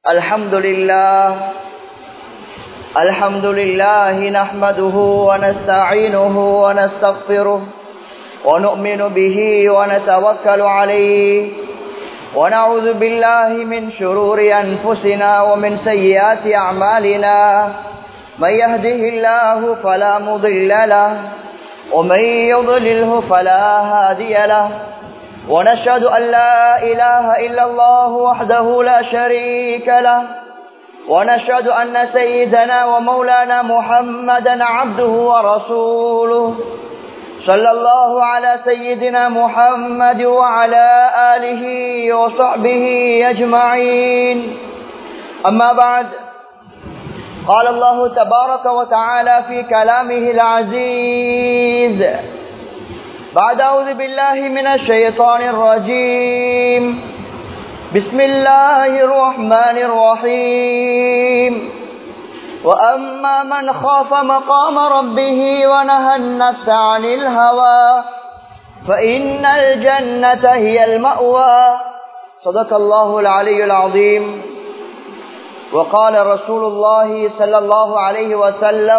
الحمد لله الحمد لله نحمده ونستعينه ونستغفره ونؤمن به ونتوكل عليه ونعوذ بالله من شرور أنفسنا ومن سيئات أعمالنا من يهده الله فلا مضل له ومن يضلله فلا هادي له ونشهد أن لا إله إلا الله وحده لا شريك له ونشهد أن سيدنا ومولانا محمدا عبده ورسوله صلى الله على سيدنا محمد وعلى آله وصحبه أجمعين أما بعد قال الله تبارك وتعالى في كلامه العزيز بعد أعوذ بالله من الشيطان الرجيم بسم الله الرحمن الرحيم وأما من خاف مقام ربه ونهى النفس عن الهوى فإن الجنة هي المأوى صدق الله العلي العظيم وقال رسول الله صلى الله عليه وسلم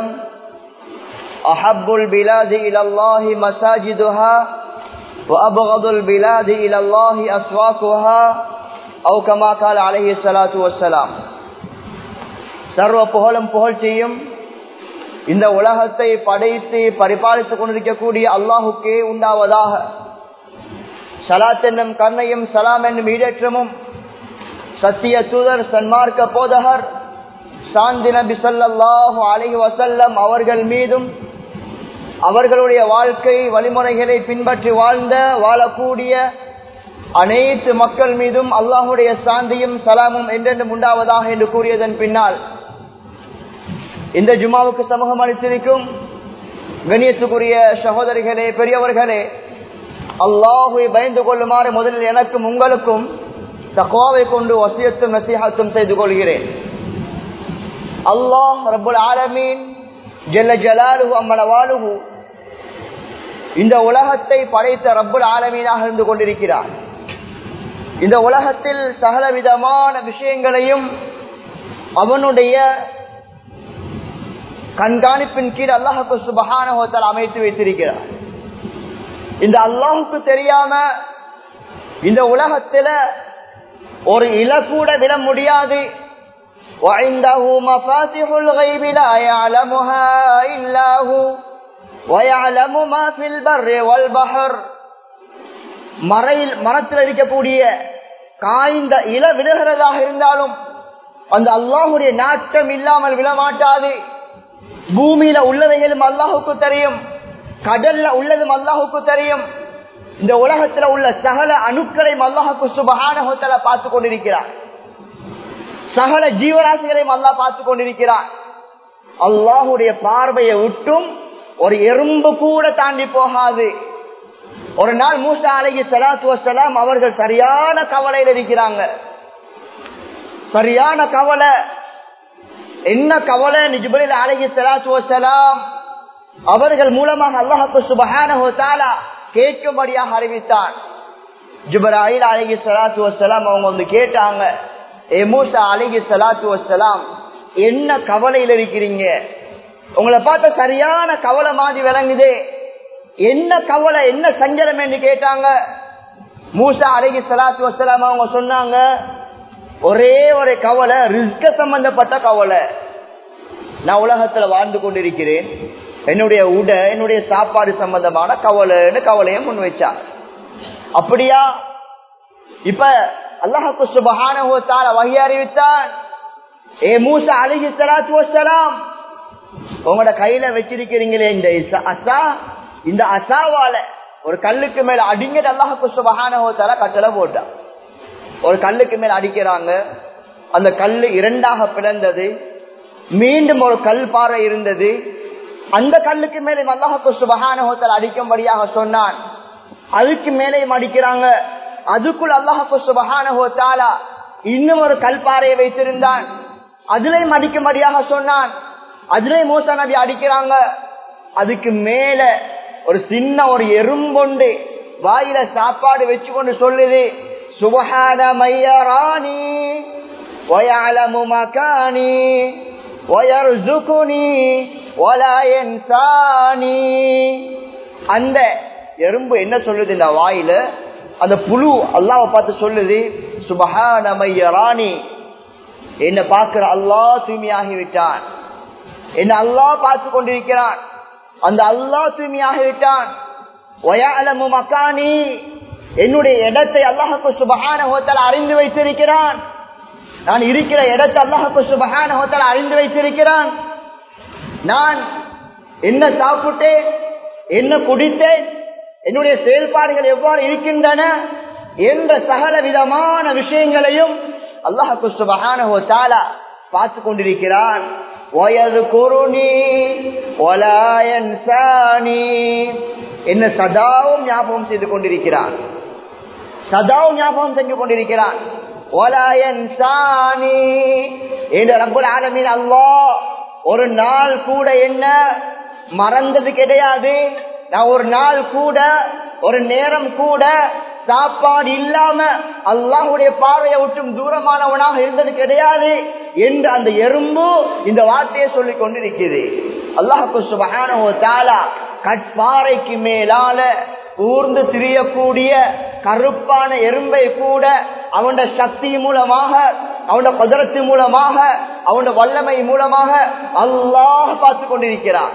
أحب البلاد إلى الله مساجدها وأبغض البلاد إلى الله أسواقها أو كما قال عليه الصلاة والسلام சர்வ புகழும் புகழ்ச்சியும் இந்த உலகத்தை படைத்து பரிபாலித்துக் கொண்டிருக்கக்கூடிய அல்லாஹுக்கே உண்டாவதாக சலாத் என்னும் கண்ணையும் சலாம் என்னும் ஈடேற்றமும் சத்திய தூதர் சன்மார்க்க போதகர் சாந்தி நபி சொல்லாஹு அலஹி வசல்லம் அவர்கள் மீதும் அவர்களுடைய வாழ்க்கை வழிமுறைகளை பின்பற்றி வாழ்ந்த வாழக்கூடிய அனைத்து மக்கள் மீதும் அல்லாஹுடைய சாந்தியும் சலாமும் என்றென்றும் உண்டாவதாக என்று கூறியதன் பின்னால் இந்த ஜுமாவுக்கு சமூகம் அளித்திருக்கும் கணியத்துக்குரிய சகோதரிகளே பெரியவர்களே அல்லாஹுவை பயந்து கொள்ளுமாறு முதலில் எனக்கும் உங்களுக்கும் தக்குவாவை கொண்டு வசியத்தும் நசிஹத்தும் செய்து கொள்கிறேன் அல்லாஹ் ரபுல் ஆலமீன் ஜெல்ல ஜலாலுஹு அம்மனவாலுஹு இந்த உலகத்தை படைத்த ரப்புல் ஆலமீனாக இருந்து கொண்டிருக்கிறார் இந்த உலகத்தில் சகல விதமான விஷயங்களையும் அவனுடைய கண்காணிப்பின் கீழ் அல்லாஹுக்கு சுபகான அமைத்து வைத்திருக்கிறார் இந்த அல்லாஹுக்கு தெரியாம இந்த உலகத்துல ஒரு இல கூட விட முடியாது وعنده مفاتح الغيب لا يعلمها إلا هو ويعلم ما في البر والبحر மறையில் மரத்தில் இருக்கக்கூடிய காய்ந்த இல விழுகிறதாக இருந்தாலும் அந்த அல்லாஹுடைய நாட்டம் இல்லாமல் விழமாட்டாது பூமியில உள்ளவைகளும் அல்லாஹுக்கு தெரியும் கடல்ல உள்ளதும் அல்லாஹுக்கு தெரியும் இந்த உலகத்துல உள்ள சகல அணுக்களையும் அல்லாஹுக்கு சுபகான பார்த்து கொண்டிருக்கிறார் சகல ஜீவராசிகளையும் அல்லா பார்த்து கொண்டிருக்கிறார் அல்லாஹுடைய பார்வையை விட்டும் ஒரு எறும்பு கூட தாண்டி போகாது ஒரு நாள் மூசா அலகி சலாத்து வசலாம் அவர்கள் சரியான கவலையில் இருக்கிறாங்க சரியான கவலை என்ன கவலை நிஜபலில் அலகி சலாத்து வசலாம் அவர்கள் மூலமாக அல்லாஹு சுபஹான கேட்கும்படியாக அறிவித்தான் ஜுபராயில் அலகி சலாத்து வசலாம் அவங்க வந்து கேட்டாங்க ஏ மூசா அலகி சலாத்து வசலாம் என்ன கவலையில் இருக்கிறீங்க உங்களை பார்த்த சரியான கவலை மாதிரி விளங்குதே என்ன கவலை என்ன சஞ்சலம் என்று கேட்டாங்க மூசா அலகி சலாத்து வசலாம் அவங்க சொன்னாங்க ஒரே ஒரு கவலை ரிஸ்க சம்பந்தப்பட்ட கவலை நான் உலகத்துல வாழ்ந்து கொண்டிருக்கிறேன் என்னுடைய உட என்னுடைய சாப்பாடு சம்பந்தமான கவலைன்னு கவலையை முன் வச்சா அப்படியா இப்ப அல்லாஹுக்கு சுபகான வகை அறிவித்தான் ஏ மூசா அலிஹி சலாத்து வசலாம் உங்களோட கையில வச்சிருக்கிறீங்களே இந்த அசா இந்த அசாவால ஒரு கல்லுக்கு மேல அடிங்கது அல்லாஹுக்கு சுபகான கட்டளை போட்டான் ஒரு கல்லுக்கு மேல அடிக்கிறாங்க அந்த கல்லு இரண்டாக பிளந்தது மீண்டும் ஒரு கல் பாறை இருந்தது அந்த கல்லுக்கு மேலே அல்லாஹுக்கு சுபகான அடிக்கும்படியாக சொன்னான் அதுக்கு மேலேயும் அடிக்கிறாங்க அதுக்குள் அல்லாஹு சுபகான இன்னும் ஒரு கல்பாறையை வைத்திருந்தான் அதுலயும் அடிக்கும்படியாக சொன்னான் அதுலயும் மூசா நபி அடிக்கிறாங்க அதுக்கு மேல ஒரு சின்ன ஒரு எறும்பொண்டு வாயில சாப்பாடு வச்சு கொண்டு சொல்லுது சுபஹான மையராணி ويعلم مكاني ويرزقني ولا ينساني அந்த எறும்பு என்ன சொல்லுது இந்த வாயில அந்த புழு அல்லாவை பார்த்து சொல்லுது சுபஹானமையராணி என்ன பார்க்கிற அல்லாஹ் தூய்மையாகி விட்டான் என்ன அல்லாஹ் பார்த்து கொண்டிருக்கிறான் அந்த அல்லாஹ் தூய்மையாகி விட்டான் ஒயாலமு மக்கானி என்னுடைய இடத்தை அல்லாஹுக்கு சுபகான ஹோத்தல் அறிந்து வைத்திருக்கிறான் நான் இருக்கிற இடத்தை அல்லாஹுக்கு சுபகான ஹோத்தல் அறிந்து வைத்திருக்கிறான் நான் என்ன சாப்பிட்டேன் என்ன குடித்தேன் என்னுடைய செயல்பாடுகள் எவ்வாறு இருக்கின்றன என்ற சகல விதமான விஷயங்களையும் அல்லாஹுக்கு சுபகான ஹோத்தாலா பார்த்து கொண்டிருக்கிறான் வயது குருணி ஒலாயன் சாணி என்ன சதாவும் ஞாபகம் செய்து கொண்டிருக்கிறான் சதாவும் ஞாபகம் செஞ்சு கொண்டிருக்கிறான் ஒலாயன் சாணி என்ற ரப்புல் ஆலமீன் அல்லாஹ் ஒரு நாள் கூட என்ன மறந்தது கிடையாது நான் ஒரு நாள் கூட ஒரு நேரம் கூட சாப்பாடு இல்லாம அல்லாஹுடைய பார்வையை விட்டும் தூரமானவனாக இருந்தது கிடையாது என்று அந்த எறும்பு இந்த வார்த்தையை சொல்லிக் கொண்டிருக்கிறது அல்லாஹு சுபஹானஹு தஆலா கட்பாறைக்கு மேலால ஊர்ந்து திரியக்கூடிய கருப்பான எறும்பை கூட அவனோட சக்தி மூலமாக அவனோட குதிரத்து மூலமாக அவனோட வல்லமை மூலமாக அல்லாஹ் பார்த்து கொண்டிருக்கிறான்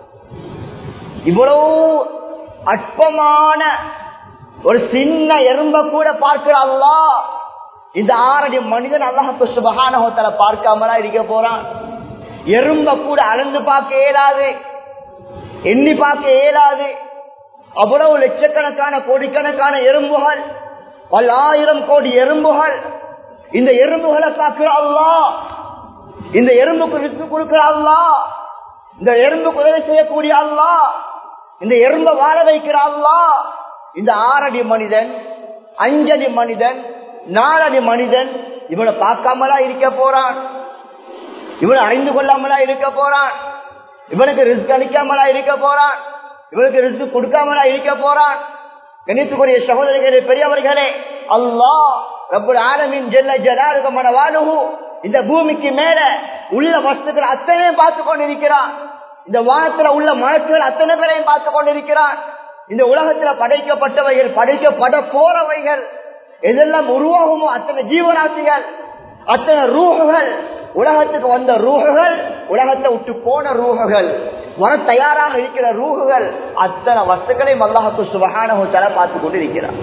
இவ்வளவு அற்பமான ஒரு சின்ன எறும்ப கூட பார்க்கிற அல்லாஹ் இந்த ஆறடி மனிதன் அல்லாஹு சுபகானகோத்தல பார்க்காமலா இருக்க போறான் எறும்ப கூட அளந்து பார்க்க இயலாது எண்ணி பார்க்க இயலாது அவ்வளவு லட்சக்கணக்கான கோடிக்கணக்கான எறும்புகள் பல்லாயிரம் கோடி எறும்புகள் இந்த எறும்புகளை பார்க்கிற அல்லாஹ் இந்த எறும்புக்கு வித்து கொடுக்கிற அல்லாஹ் இந்த எறும்புக்கு உதவி செய்யக்கூடிய அல்லாஹ் இந்த எறும்ப வாழ வைக்கிற அல்லாஹ் இந்த ஆறடி மனிதன் அஞ்சடி மனிதன் நாலடி மனிதன் இவனை பார்க்காமலா இருக்க போறான் இவனை அறிந்து கொள்ளாமலா இருக்க போறான் இவனுக்கு ரிஸ்க் அளிக்காமலா இருக்க போறான் இவனுக்கு ரிஸ்க் கொடுக்காமலா இருக்க போறான் கணித்துக்குரிய சகோதரிகளே பெரியவர்களே அல்லாஹ் ரப்புல் ஆலமின் ஜெல்ல ஜலாலுக மனவாலுகு இந்த பூமிக்கு மேல உள்ள வஸ்துக்கள் அத்தனையும் பார்த்து கொண்டிருக்கிறான் இந்த வானத்துல உள்ள மனசுகள் அத்தனை பேரையும் பார்த்து கொண்டிருக்கிறான் இந்த உலகத்துல படைக்கப்பட்டவைகள் படைக்கப்பட போறவைகள் எதெல்லாம் உருவாகுமோ அத்தனை ஜீவராசிகள் அத்தனை ரூகுகள் உலகத்துக்கு வந்த ரூகுகள் உலகத்தை விட்டு போன ரூகுகள் வர தயாராக இருக்கிற ரூகுகள் அத்தனை வஸ்துக்களையும் அல்லாஹுக்கு சுபகான தர பார்த்து கொண்டு இருக்கிறார்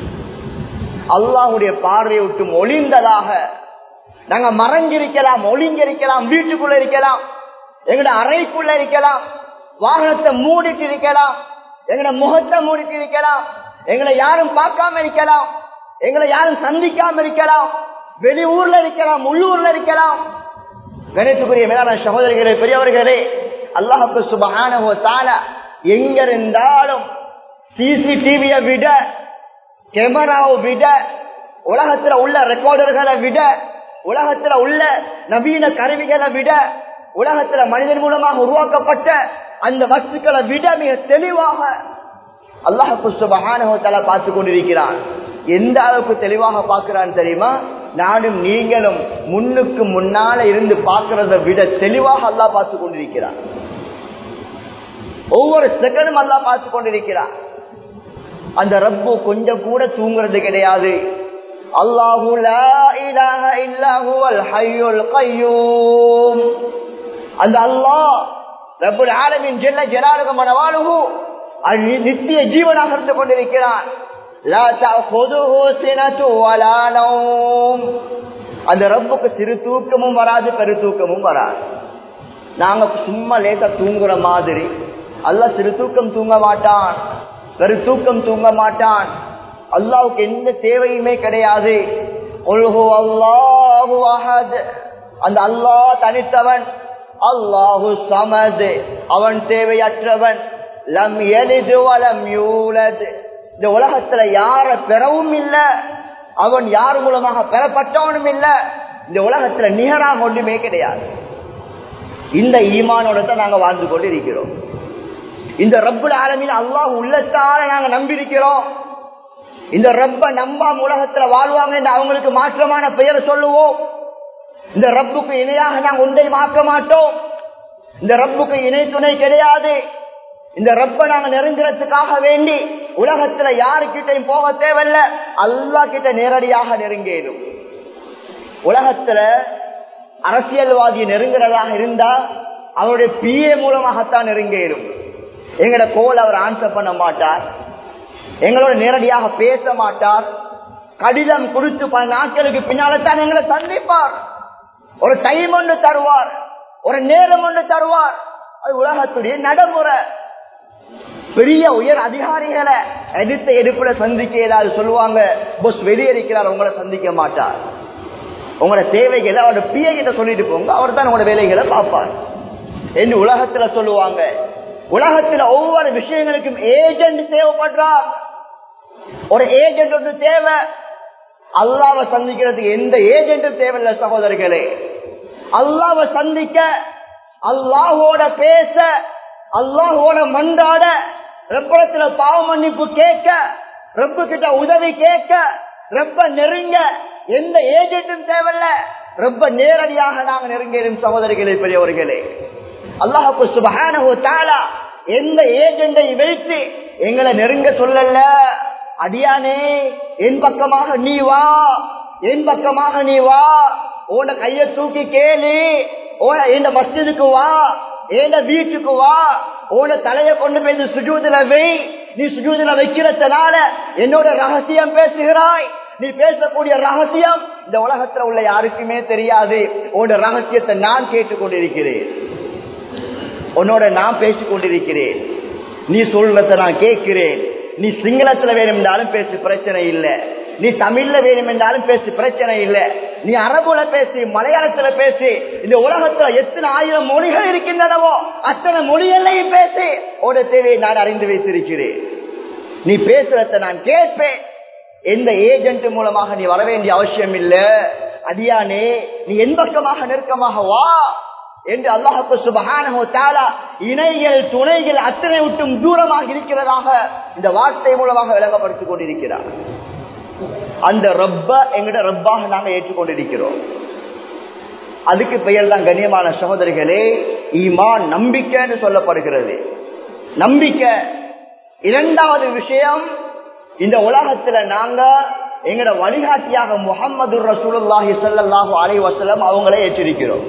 அல்லாஹுடைய பார்வையை விட்டு ஒளிந்ததாக நாங்க மறைஞ்சிருக்கலாம் ஒளிஞ்சிருக்கலாம் வீட்டுக்குள்ள இருக்கலாம் எங்கட அறைக்குள்ள இருக்கலாம் வாகனத்தை மூடிட்டு இருக்கலாம் எங்கட முகத்தை மூடிட்டு இருக்கலாம் எங்களை யாரும் பார்க்காம இருக்கலாம் எங்களை யாரும் சந்திக்காம இருக்கலாம் வெளி ஊர்ல இருக்கலாம் உள்ளூர்ல இருக்கலாம் கணித்துக்குரிய மேலான சகோதரிகளே பெரியவர்களே அல்லாஹுக்கு சுபகான தால எங்க இருந்தாலும் சிசிடிவியை விட கேமராவை விட உலகத்துல உள்ள ரெக்கார்டர்களை விட உலகத்துல உள்ள நவீன கருவிகளை விட உலகத்துல மனிதன் மூலமாக உருவாக்கப்பட்ட அந்த வஸ்துக்களை விட மிக தெளிவாக அல்லாஹு சுபகானகத்தால பார்த்து கொண்டிருக்கிறான் எந்த அளவுக்கு தெளிவாக பார்க்கிறான் தெரியுமா நானும் நீங்களும் முன்னுக்கு முன்னால இருந்து பார்க்கிறத விட தெளிவாக அல்லாஹ் பார்த்து கொண்டிருக்கிறான் ஒவ்வொரு செகண்டும் அல்லாஹ் பார்த்து கொண்டிருக்கிறான் அந்த ரப்பு கொஞ்சம் கூட தூங்குறது கிடையாது அல்லாஹு அந்த அல்லாஹ் ரப்புல் ஆலமின் ஜெல்ல ஜலாலுக மனவாளுகு நித்திய ஜீவனாக இருந்து கொண்டிருக்கிறான் அந்த ரப்புக்கு சிறு தூக்கமும் வராது பெரு தூக்கமும் வராது நாங்க சும்மா லேசா தூங்குற மாதிரி அல்ல சிறு தூக்கம் தூங்க மாட்டான் பெரு தூக்கம் தூங்க மாட்டான் அல்லாவுக்கு எந்த தேவையுமே கிடையாது அந்த அல்லாஹ் தனித்தவன் அல்லாஹு சமது அவன் தேவையற்றவன் லம் எளிது வலம் யூலது இந்த உலகத்துல யார பெறவும் இல்ல அவன் யார் மூலமாக பெறப்பட்டவனும் இல்ல இந்த உலகத்துல நிகராக ஒன்றுமே கிடையாது இந்த ஈமானோட தான் நாங்க வாழ்ந்து கொண்டு இருக்கிறோம் இந்த ரப்புல ஆலமின் அல்லாஹ் உள்ளத்தால நாங்க நம்பியிருக்கிறோம் இந்த ரப்ப நம்பாம உலகத்துல வாழ்வாங்க என்று அவங்களுக்கு மாற்றமான பெயரை சொல்லுவோம் இந்த ரப்புக்கு இணையாக நாங்கள் ஒன்றை மாற்ற மாட்டோம் இந்த ரப்புக்கு இணை துணை கிடையாது இந்த ரப்ப நாங்க நெருங்குறதுக்காக வேண்டி உலகத்துல யாருக்கிட்டையும் போக தேவையில்ல அல்லா கிட்ட நேரடியாக நெருங்கிடும் உலகத்துல அரசியல்வாதி நெருங்குறதாக இருந்தா அவருடைய பிஏ மூலமாகத்தான் நெருங்கிடும் எங்கட கோல் அவர் ஆன்சர் பண்ண மாட்டார் எங்களோட நேரடியாக பேச மாட்டார் கடிதம் கொடுத்து பல நாட்களுக்கு பின்னால்தான் எங்களை சந்திப்பார் ஒரு டைம் ஒன்று தருவார் ஒரு நேரம் ஒன்று தருவார் அது உலகத்துடைய நடைமுறை பெரிய உயர் அதிகாரிகளை எடுத்த எடுப்புல சந்திக்க ஏதாவது சொல்லுவாங்க பொஸ் வெளியேறிக்கிறார் உங்களை சந்திக்க மாட்டார் உங்களோட தேவைகளை அவரோட பிஏ கிட்ட சொல்லிட்டு போங்க அவர் தான் உங்களோட வேலைகளை பார்ப்பார் என்று உலகத்துல சொல்லுவாங்க உலகத்துல ஒவ்வொரு விஷயங்களுக்கும் ஏஜென்ட் தேவைப்படுறார் ஒரு ஏஜென்ட் ஒன்று தேவை அல்லாவை சந்திக்கிறதுக்கு எந்த ஏஜென்ட்டும் தேவையில்லை சகோதரர்களே அல்லாவை சந்திக்க அல்லாஹோட பேச அல்லாஹோட மன்றாட ரெப்படத்துல பாவ மன்னிப்பு கேட்க ரெப்பு கிட்ட உதவி கேட்க ரொம்ப நெருங்க எந்த ஏஜென்ட்டும் தேவையில்ல ரொம்ப நேரடியாக நாங்க நெருங்கிடும் சகோதரிகளே பெரியவர்களே அல்லாஹு சுபஹானஹு தஆலா எந்த ஏஜெண்டை வைத்து எங்களை நெருங்க சொல்லல அடியானே என் பக்கமாக நீ வா என் பக்கமாக நீ வா உன கைய தூக்கி கேளு ஓன இந்த மஸ்ஜிதுக்கு வா ஏண்ட வீட்டுக்கு வா உன தலைய கொண்டு போய் சுஜூதுல வை நீ சுஜூதுல வைக்கிறதுனால என்னோட ரகசியம் பேசுகிறாய் நீ பேசக்கூடிய ரகசியம் இந்த உலகத்துல உள்ள யாருக்குமே தெரியாது உன்னோட ரகசியத்தை நான் கேட்டுக்கொண்டிருக்கிறேன் உன்னோட நான் பேசிக் கொண்டிருக்கிறேன் நீ சொல்றத நான் கேட்கிறேன் நீ சிங்களத்துல வேணும்னாலும் பேசு பிரச்சனை இல்லை நீ தமிழ்ல வேணும் என்றாலும் பேசு பிரச்சனை இல்லை நீ அரபுல பேசி மலையாளத்துல பேசி இந்த உலகத்துல எத்தனை ஆயிரம் மொழிகள் இருக்கின்றனவோ அத்தனை மொழிகளையும் பேசி உட தேவையை நான் அறிந்து வைத்திருக்கிறேன் நீ பேசுறத நான் கேட்பேன் எந்த ஏஜென்ட் மூலமாக நீ வர வேண்டிய அவசியம் இல்ல அடியானே நீ என் பக்கமாக நெருக்கமாக வா என்று அல்லாஹு சுபஹானஹு தஆலா இணைகள் துணைகள் அத்தனை விட்டும் தூரமாக இருக்கிறதாக இந்த வார்த்தை மூலமாக விளங்கப்படுத்திக் கொண்டிருக்கிறார் அந்த ரப்ப எங்கட ரப்பாக நாங்க ஏற்றுக்கொண்டிருக்கிறோம் அதுக்கு பெயர் தான் கண்ணியமான சகோதரிகளே ஈமான் நம்பிக்கைன்னு சொல்லப்படுகிறது நம்பிக்கை இரண்டாவது விஷயம் இந்த உலகத்துல நாங்க எங்கட வழிகாட்டியாக முகமது ரசூலுல்லாஹி ஸல்லல்லாஹு அலைஹி வஸல்லம் அவங்களே ஏற்றிருக்கிறோம்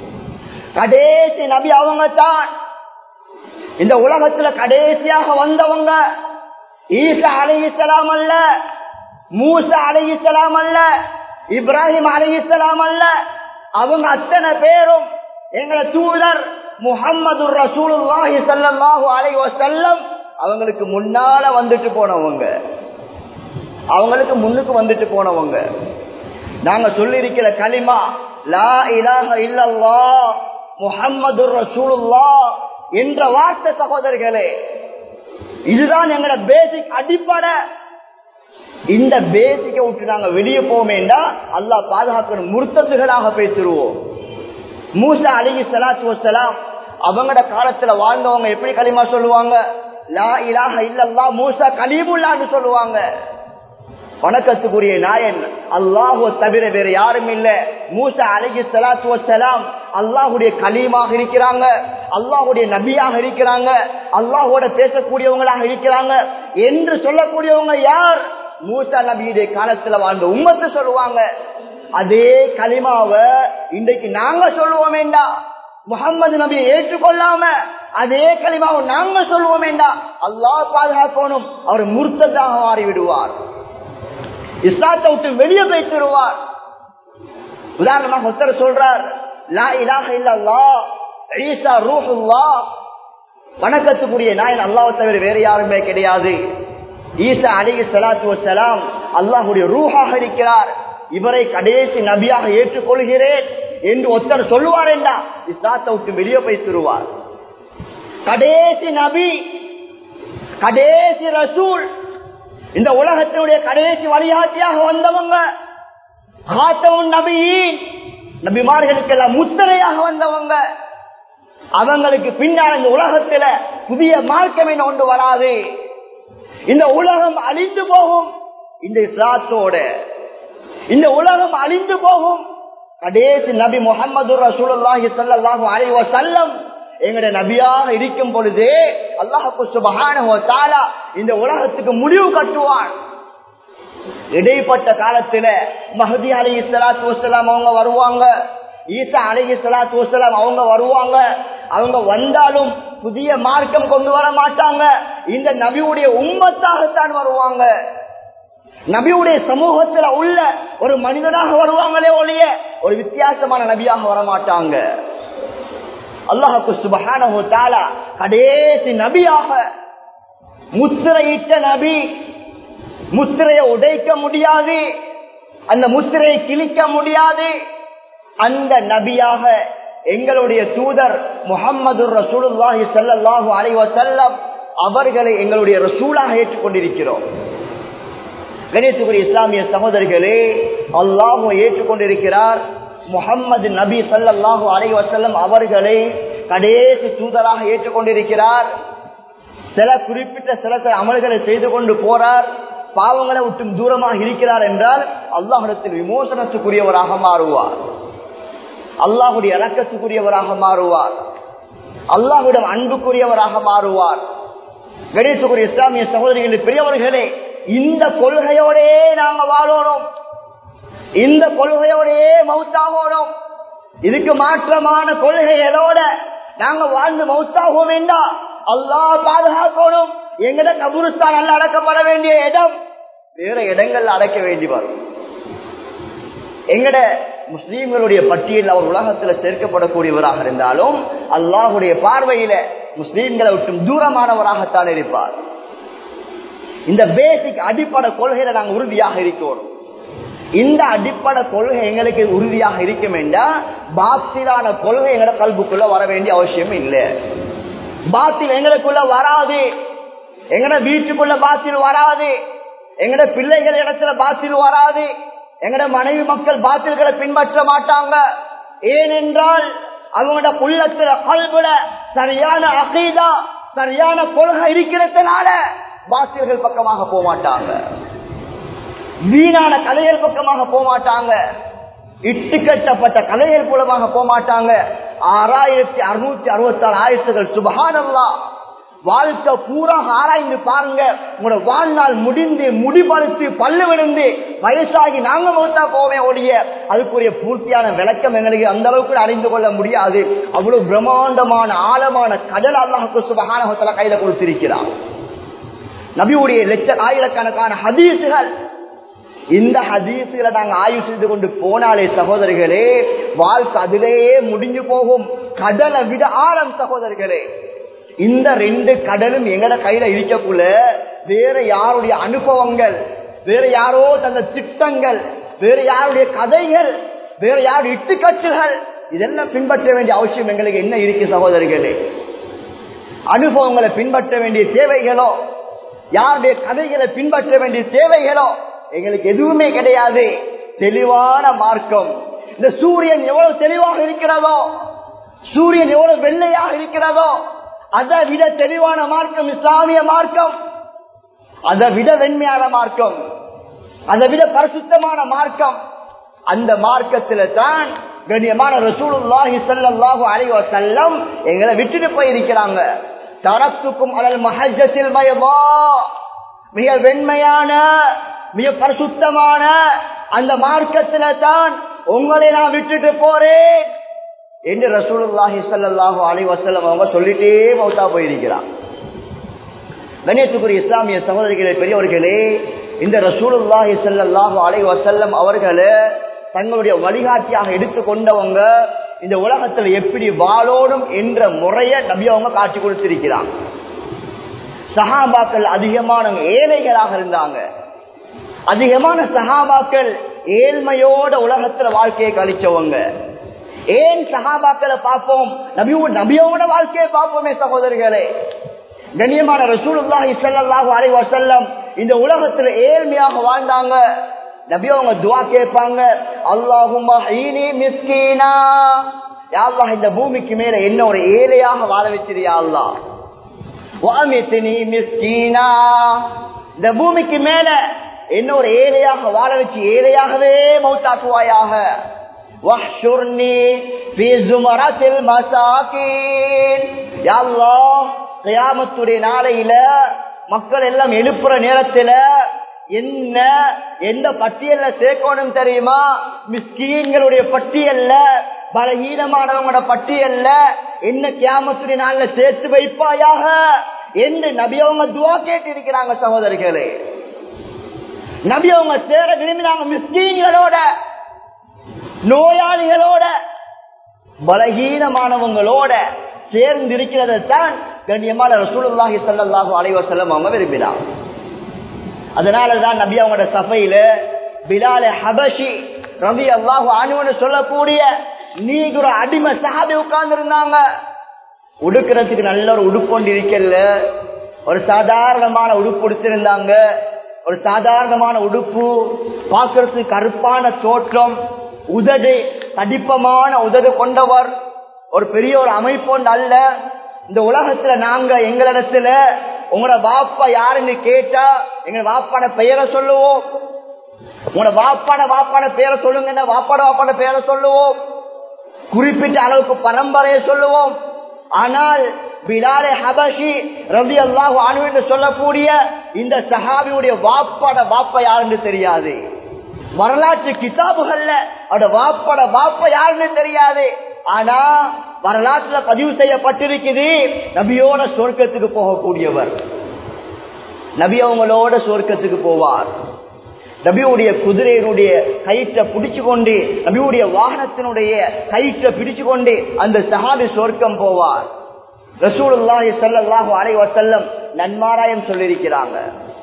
கடைசி நபி அவங்க தான் இந்த உலகத்துல கடைசியாக வந்தவங்க ஈசா அலைஹிஸ்ஸலாம் அல்ல மூசா அலைஹிஸ்ஸலாம் அல்ல இப்ராஹிம் அலைஹிஸ்ஸலாம் அல்ல அவங்க அத்தனை பேரும் எங்களை தூதர் முகம்மது ரசூலுல்லாஹி ஸல்லல்லாஹு அலைஹி வஸல்லம் அவங்களுக்கு முன்னால வந்துட்டு போனவங்க அவங்களுக்கு முன்னுக்கு வந்துட்டு போனவங்க நாங்க சொல்லி இருக்கிற களிமா லா இலாஹ இல்லல்லா முஹம்மது ரசூலுல்லா என்ற வார்த்தை சகோதரர்களே இதுதான் எங்களோட பேசிக் அடிப்படை இந்த பேசிக்க விட்டு நாங்க வெளியே போமேண்டா அல்லாஹ் பாதுகாக்கணும் முர்த்தத்துகளாக பேசிடுவோம் மூசா அலிகி சலாத்து வசலாம் அவங்களோட காலத்துல வாழ்ந்தவங்க எப்படி களிமா சொல்லுவாங்க லா இலாஹ இல்லல்லா மூசா கலீமுல்லான்னு சொல்லுவாங்க வணக்கத்துக்குரிய நாயன் அல்லாஹோ தவிர வேற யாரும் இல்ல மூசா அலகி சலாத்து வசலாம் அல்லாஹுடைய கலீமாக இருக்கிறாங்க அல்லாஹுடைய நபியாக இருக்கிறாங்க அல்லாஹோட பேசக்கூடியவங்களாக இருக்கிறாங்க என்று சொல்லக்கூடியவங்க யார் மூசா நபியுடைய காலத்துல வாழ்ந்த உம்மத்து சொல்லுவாங்க அதே களிமாவ இன்றைக்கு நாங்க சொல்லுவோம் வேண்டாம் முகம்மது நபியை ஏற்றுக்கொள்ளாம அதே களிமாவை நாங்க சொல்லுவோம் வேண்டாம் அல்லாஹ் பாதுகாக்கணும் அவர் முர்த்ததாக மாறி விடுவார் இஸ்லாத்தை விட்டு வெளியே போய்த்திருவார் உதாரணமாக ஒருத்தர் சொல்றார் லா இலாக இல்லல்லா ஈசா ரூஹுல்லா வணக்கத்துக்குரிய நாயன் அல்லாவை தவிர வேற யாருமே கிடையாது ஈசா அலிகி சலாத்து வசலாம் அல்லாஹுடைய ரூஹாக இருக்கிறார் இவரை கடைசி நபியாக ஏற்றுக்கொள்கிறேன் என்று ஒருத்தர் சொல்லுவார் என்றா இஸ்லாத்தை விட்டு வெளியே போய் திருவார் கடைசி நபி கடைசி ரசூல் இந்த உலகத்தினுடைய கடைசி வழிகாட்டியாக வந்தவங்க காத்தவன் நபியின் நபிமார்களுக்கெல்லாம் முத்திரையாக வந்தவங்க அவங்களுக்கு பின்னால் இந்த உலகத்துல புதிய மார்க்கம் என்ன ஒன்று வராது இந்த உலகம் அழிந்து போகும் இந்த இஸ்லாத்தோட இந்த உலகம் அழிந்து போகும் கடைசி நபி முகமது ரசூலுல்லாஹி ஸல்லல்லாஹு அலைஹி வஸல்லம் எங்களுடைய நபியாக இருக்கும் பொழுதே அல்லாஹு சுபஹானஹு வ தஆலா இந்த உலகத்துக்கு முடிவு கட்டுவான் இடைப்பட்ட காலத்துல மஹதி அலி இஸ்லாத்து வசலாம் அவங்க வருவாங்க ஈசா அலி இஸ்லாத்து வசலாம் அவங்க வருவாங்க அவங்க வந்தாலும் புதிய மார்க்கம் கொண்டு வர மாட்டாங்க இந்த நபியுடைய உம்மத்தாகத்தான் வருவாங்க நபியுடைய சமூகத்துல உள்ள ஒரு மனிதனாக வருவாங்களே ஒழிய ஒரு வித்தியாசமான நபியாக வரமாட்டாங்க அல்லாஹுக்கு சுபஹானஹு தஆலா கடைசி நபியாக முத்திரையிட்ட நபி முத்திரையை உடைக்க முடியாது அந்த முத்திரையை கிழிக்க முடியாது அந்த நபியாக எங்களுடைய தூதர் முகம்மது ரசூலுல்லாஹி ஸல்லல்லாஹு அலைஹி வஸல்லம் அவர்களை எங்களுடைய ரசூலாக ஏற்றுக்கொண்டிருக்கிறோம் கணேசுக்குரிய இஸ்லாமிய சகோதரிகளே அல்லாஹு ஏற்றுக்கொண்டிருக்கிறார் முகம்மது நபி ஸல்லல்லாஹு அலைஹி வஸல்லம் அவர்களை கடைசி தூதராக ஏற்றுக்கொண்டிருக்கிறார் சில குறிப்பிட்ட சில சில அமல்களை செய்து கொண்டு போறார் பாவங்களை விட்டும் தூரமாக இருக்கிறார் என்றால் அல்லாஹிடத்தில் விமோசனத்துக்குரியவராக மாறுவார் அல்லாஹுடைய இறக்கத்துக்குரியவராக மாறுவார் அல்லாஹுடன் அன்புக்குரியவராக மாறுவார் கணேசுக்குரிய இஸ்லாமிய சகோதரிகளின் பெரியவர்களே இந்த கொள்கையோடே நாங்க வாழணும் இந்த கொள்கையோடே மவுத்தாகணும் இதுக்கு மாற்றமான கொள்கைகளோட நாங்க வாழ்ந்து மவுத்தாகும் வேண்டாம் அல்லாஹ் பாதுகாக்கணும் எங்கட கபுருஸ்தான் நல்ல அடக்கப்பட வேண்டிய இடம் வேற இடங்கள்ல அடக்க வேண்டி வரும் எங்கட முஸ்லீம்களுடைய பட்டியல் அவர் உலகத்துல சேர்க்கப்படக்கூடியவராக இருந்தாலும் அல்லாஹுடைய பார்வையில முஸ்லீம்களை விட்டும் தூரமானவராகத்தான் இருப்பார் இந்த பேசிக் அடிப்படை கொள்கையில நாங்க உறுதியாக இருக்கணும் இந்த அடிப்படை கொள்கை எங்களுக்கு உறுதியாக இருக்கும் என்றா பாத்திலான கொள்கை எங்கட கல்புக்குள்ள வர வேண்டிய அவசியம் இல்லை பாத்தில் எங்களுக்குள்ள வராது எங்கட வீட்டுக்குள்ள பாத்தில் வராது எங்கட பிள்ளைகள் இடத்துல பாத்தில் வராது எங்கட மனைவி மக்கள் பாத்தில்களை பின்பற்ற மாட்டாங்க ஏனென்றால் அவங்களோட புள்ளத்துல கல்புல சரியான அகைதா சரியான கொள்கை இருக்கிறதுனால பாத்தில்கள் பக்கமாக போக மாட்டாங்க வீணான கதைகள் பக்கமாக போக மாட்டாங்க இட்டு கட்டப்பட்ட கதைகள் மூலமாக போக மாட்டாங்க ஆறாயிரத்தி அறுநூத்தி அறுபத்தி ஆறு ஆயிரத்துகள் சுபகானல்லா வாழ்க்கை பூரா ஆராய்ந்து பாருங்க உங்களோட வாழ்நாள் முடிந்து முடிபடுத்து பல்லு விழுந்து வயசாகி நாங்க மௌத்தா போவேன் ஒழிய அதுக்குரிய பூர்த்தியான விளக்கம் எங்களுக்கு அந்த அளவுக்கு அறிந்து கொள்ள முடியாது அவ்வளவு பிரம்மாண்டமான ஆழமான கடல் அல்லாஹுக்கு சுபகானகத்துல கையில கொடுத்திருக்கிறார் நபியுடைய லட்ச ஆயிரக்கணக்கான ஹதீசுகள் இந்த ஹதீசுகளை நாங்க ஆய்வு செய்து கொண்டு போனாலே சகோதரிகளே வாழ்க்கை அதிலேயே முடிஞ்சு போகும் கடலை விட ஆழம் சகோதரிகளே இந்த ரெண்டு கடலும் எங்கட கையில இருக்கக்குள்ள வேற யாருடைய அனுபவங்கள் வேற யாரோ தந்த திட்டங்கள் வேற யாருடைய கதைகள் வேற யாருடைய இட்டுக்கட்டுகள் இதெல்லாம் பின்பற்ற வேண்டிய அவசியம் எங்களுக்கு என்ன இருக்கு சகோதரிகளே அனுபவங்களை பின்பற்ற வேண்டிய தேவைகளோ யாருடைய கதைகளை பின்பற்ற வேண்டிய தேவைகளோ எங்களுக்கு எதுவுமே கிடையாது தெளிவான மார்க்கம் இந்த சூரியன் எவ்வளவு தெளிவாக இருக்கிறதோ சூரியன் எவ்வளவு வெள்ளையாக இருக்கிறதோ அதை விட தெளிவான மார்க்கம் இஸ்லாமிய மார்க்கம் அதை விட வெண்மையான மார்க்கம் அதை விட பரிசுத்தமான மார்க்கம் அந்த மார்க்கத்தில தான் கண்ணியமான ரசூலுல்லாஹி ஸல்லல்லாஹு அலைஹி வஸல்லம் எங்களை விட்டுட்டு போயிருக்கிறாங்க தரத்துக்கும் அலல் மஹஜத்தில் பயவா மிக வெண்மையான மிக பரிசுத்தமான அந்த மார்க்கத்தில தான் உங்களை நான் விட்டுட்டு போறேன் என்று ரசூலுல்லாஹி ஸல்லல்லாஹு அலைஹி வஸல்லம் அவங்க சொல்லிட்டே மௌத்தா போயிருக்கிறார் கணேசுக்குரிய இஸ்லாமிய சகோதரிகளே பெரியவர்களே இந்த ரசூலுல்லாஹி ஸல்லல்லாஹு அலைஹி வஸல்லம் அவர்களை தங்களுடைய வழிகாட்டியாக எடுத்துக்கொண்டவங்க இந்த உலகத்துல எப்படி வாழோடும் என்ற முறைய நபி அவங்க காட்சி கொடுத்திருக்கிறாங்க சஹாபாக்கள் அதிகமான ஏழைகளாக இருந்தாங்க அதிகமான சஹாபாக்கள் ஏழ்மையோட உலகத்துல வாழ்க்கையை கழிச்சவங்க ஏன் சஹாபாக்களை பார்ப்போம் நபியோ நபியோட வாழ்க்கையை பார்ப்போமே சகோதரிகளே கண்ணியமான ரசூலுல்லாஹி ஸல்லல்லாஹு அலைஹி வஸல்லம் இந்த உலகத்துல ஏழ்மையாக வாழ்ந்தாங்க நபி அவங்க துவா கேட்பாங்க அல்லாஹும்ம ஹீனி மிஸ்கீனா யா அல்லாஹ் இந்த பூமிக்கு மேல என்ன ஒரு ஏழையாக வாழ வச்சிருயா அல்லாஹ் வாமித்னி மிஸ்கீனா இந்த பூமிக்கு மேல என்ன ஒரு ஏழையாக வாழ வச்சு ஏழையாகவே மௌத்தாக்குவாயாக واحشرني في زمرة المساكين يا الله கியாமத்துடைய நாளையில மக்கள் எல்லாம் எழுப்புற நேரத்துல என்ன எந்த பட்டியல்ல சேர்க்கணும் தெரியுமா மிஸ்கீன்களுடைய பட்டியல்ல பலகீனமானவங்களோட பட்டியல்ல என்ன கியாமத்துடைய நாள்ல சேர்த்து வைப்பாயாக என்று நபி அவங்க துவா கேட்டு இருக்கிறாங்க சகோதரிகளே நபி அவங்க சேர விரும்பினாங்க மிஸ்கீன்களோட நோயாளிகளோட பலகீனமானவங்களோட சேர்ந்து இருக்கிறதை தான் கண்ணியமான ரசூலுல்லாஹி ஸல்லல்லாஹு அலைஹி வஸல்லம் அவங்க விரும்பினாங்க அதனாலதான் நபி அவங்களோட சபையில பிலால ஹபஷி ரபி அல்லாஹு அனுவனு சொல்லக்கூடிய நீங்க ஒரு அடிமை சஹாபி உட்கார்ந்து இருந்தாங்க உடுக்கிறதுக்கு நல்ல ஒரு உடுப்பொண்டு இருக்கல ஒரு சாதாரணமான உடுப்பு உடுத்திருந்தாங்க ஒரு சாதாரணமான உடுப்பு பார்க்கறதுக்கு கருப்பான தோற்றம் உதடு தடிப்பமான உதடு கொண்டவர் ஒரு பெரிய ஒரு அமைப்பு அல்ல இந்த உலகத்துல நாங்க எங்களிடத்துல உங்களோட வாப்பா யாருன்னு கேட்டா எங்க வாப்பாட பெயரை சொல்லுவோம் உங்களோட வாப்பாட வாப்பாட பேரை சொல்லுங்க வாப்பாட வாப்பாட பேரை சொல்லுவோம் குறிப்பிட்ட அளவுக்கு பரம்பரையை சொல்லுவோம் ஆனால் பிலாலே ஹபஷி ரவி அல்லாஹு அனு என்று சொல்லக்கூடிய இந்த சஹாபியுடைய வாப்பாட வாப்பா யாருன்னு தெரியாது வரலாற்று கிதாபுகள்ல அவட வாப்பாட வாப்பா யாருன்னு தெரியாது ஆனா வரலாற்றுல பதிவு செய்யப்பட்டிருக்குது நபியோட சொர்க்கத்துக்கு போகக்கூடியவர் நபி அவங்களோட சொர்க்கத்துக்கு போவார் நபியுடைய குதிரையினுடைய கயிற்றை பிடிச்சு கொண்டு நபியுடைய வாகனத்தினுடைய கயிற்றை பிடிச்சு கொண்டு அந்த சஹாபி சொர்க்கம் போவார் ரசூலுல்லாஹி ஸல்லல்லாஹு அலைஹி வஸல்லம் நன்மாராயம் சொல்லியிருக்கிறாங்க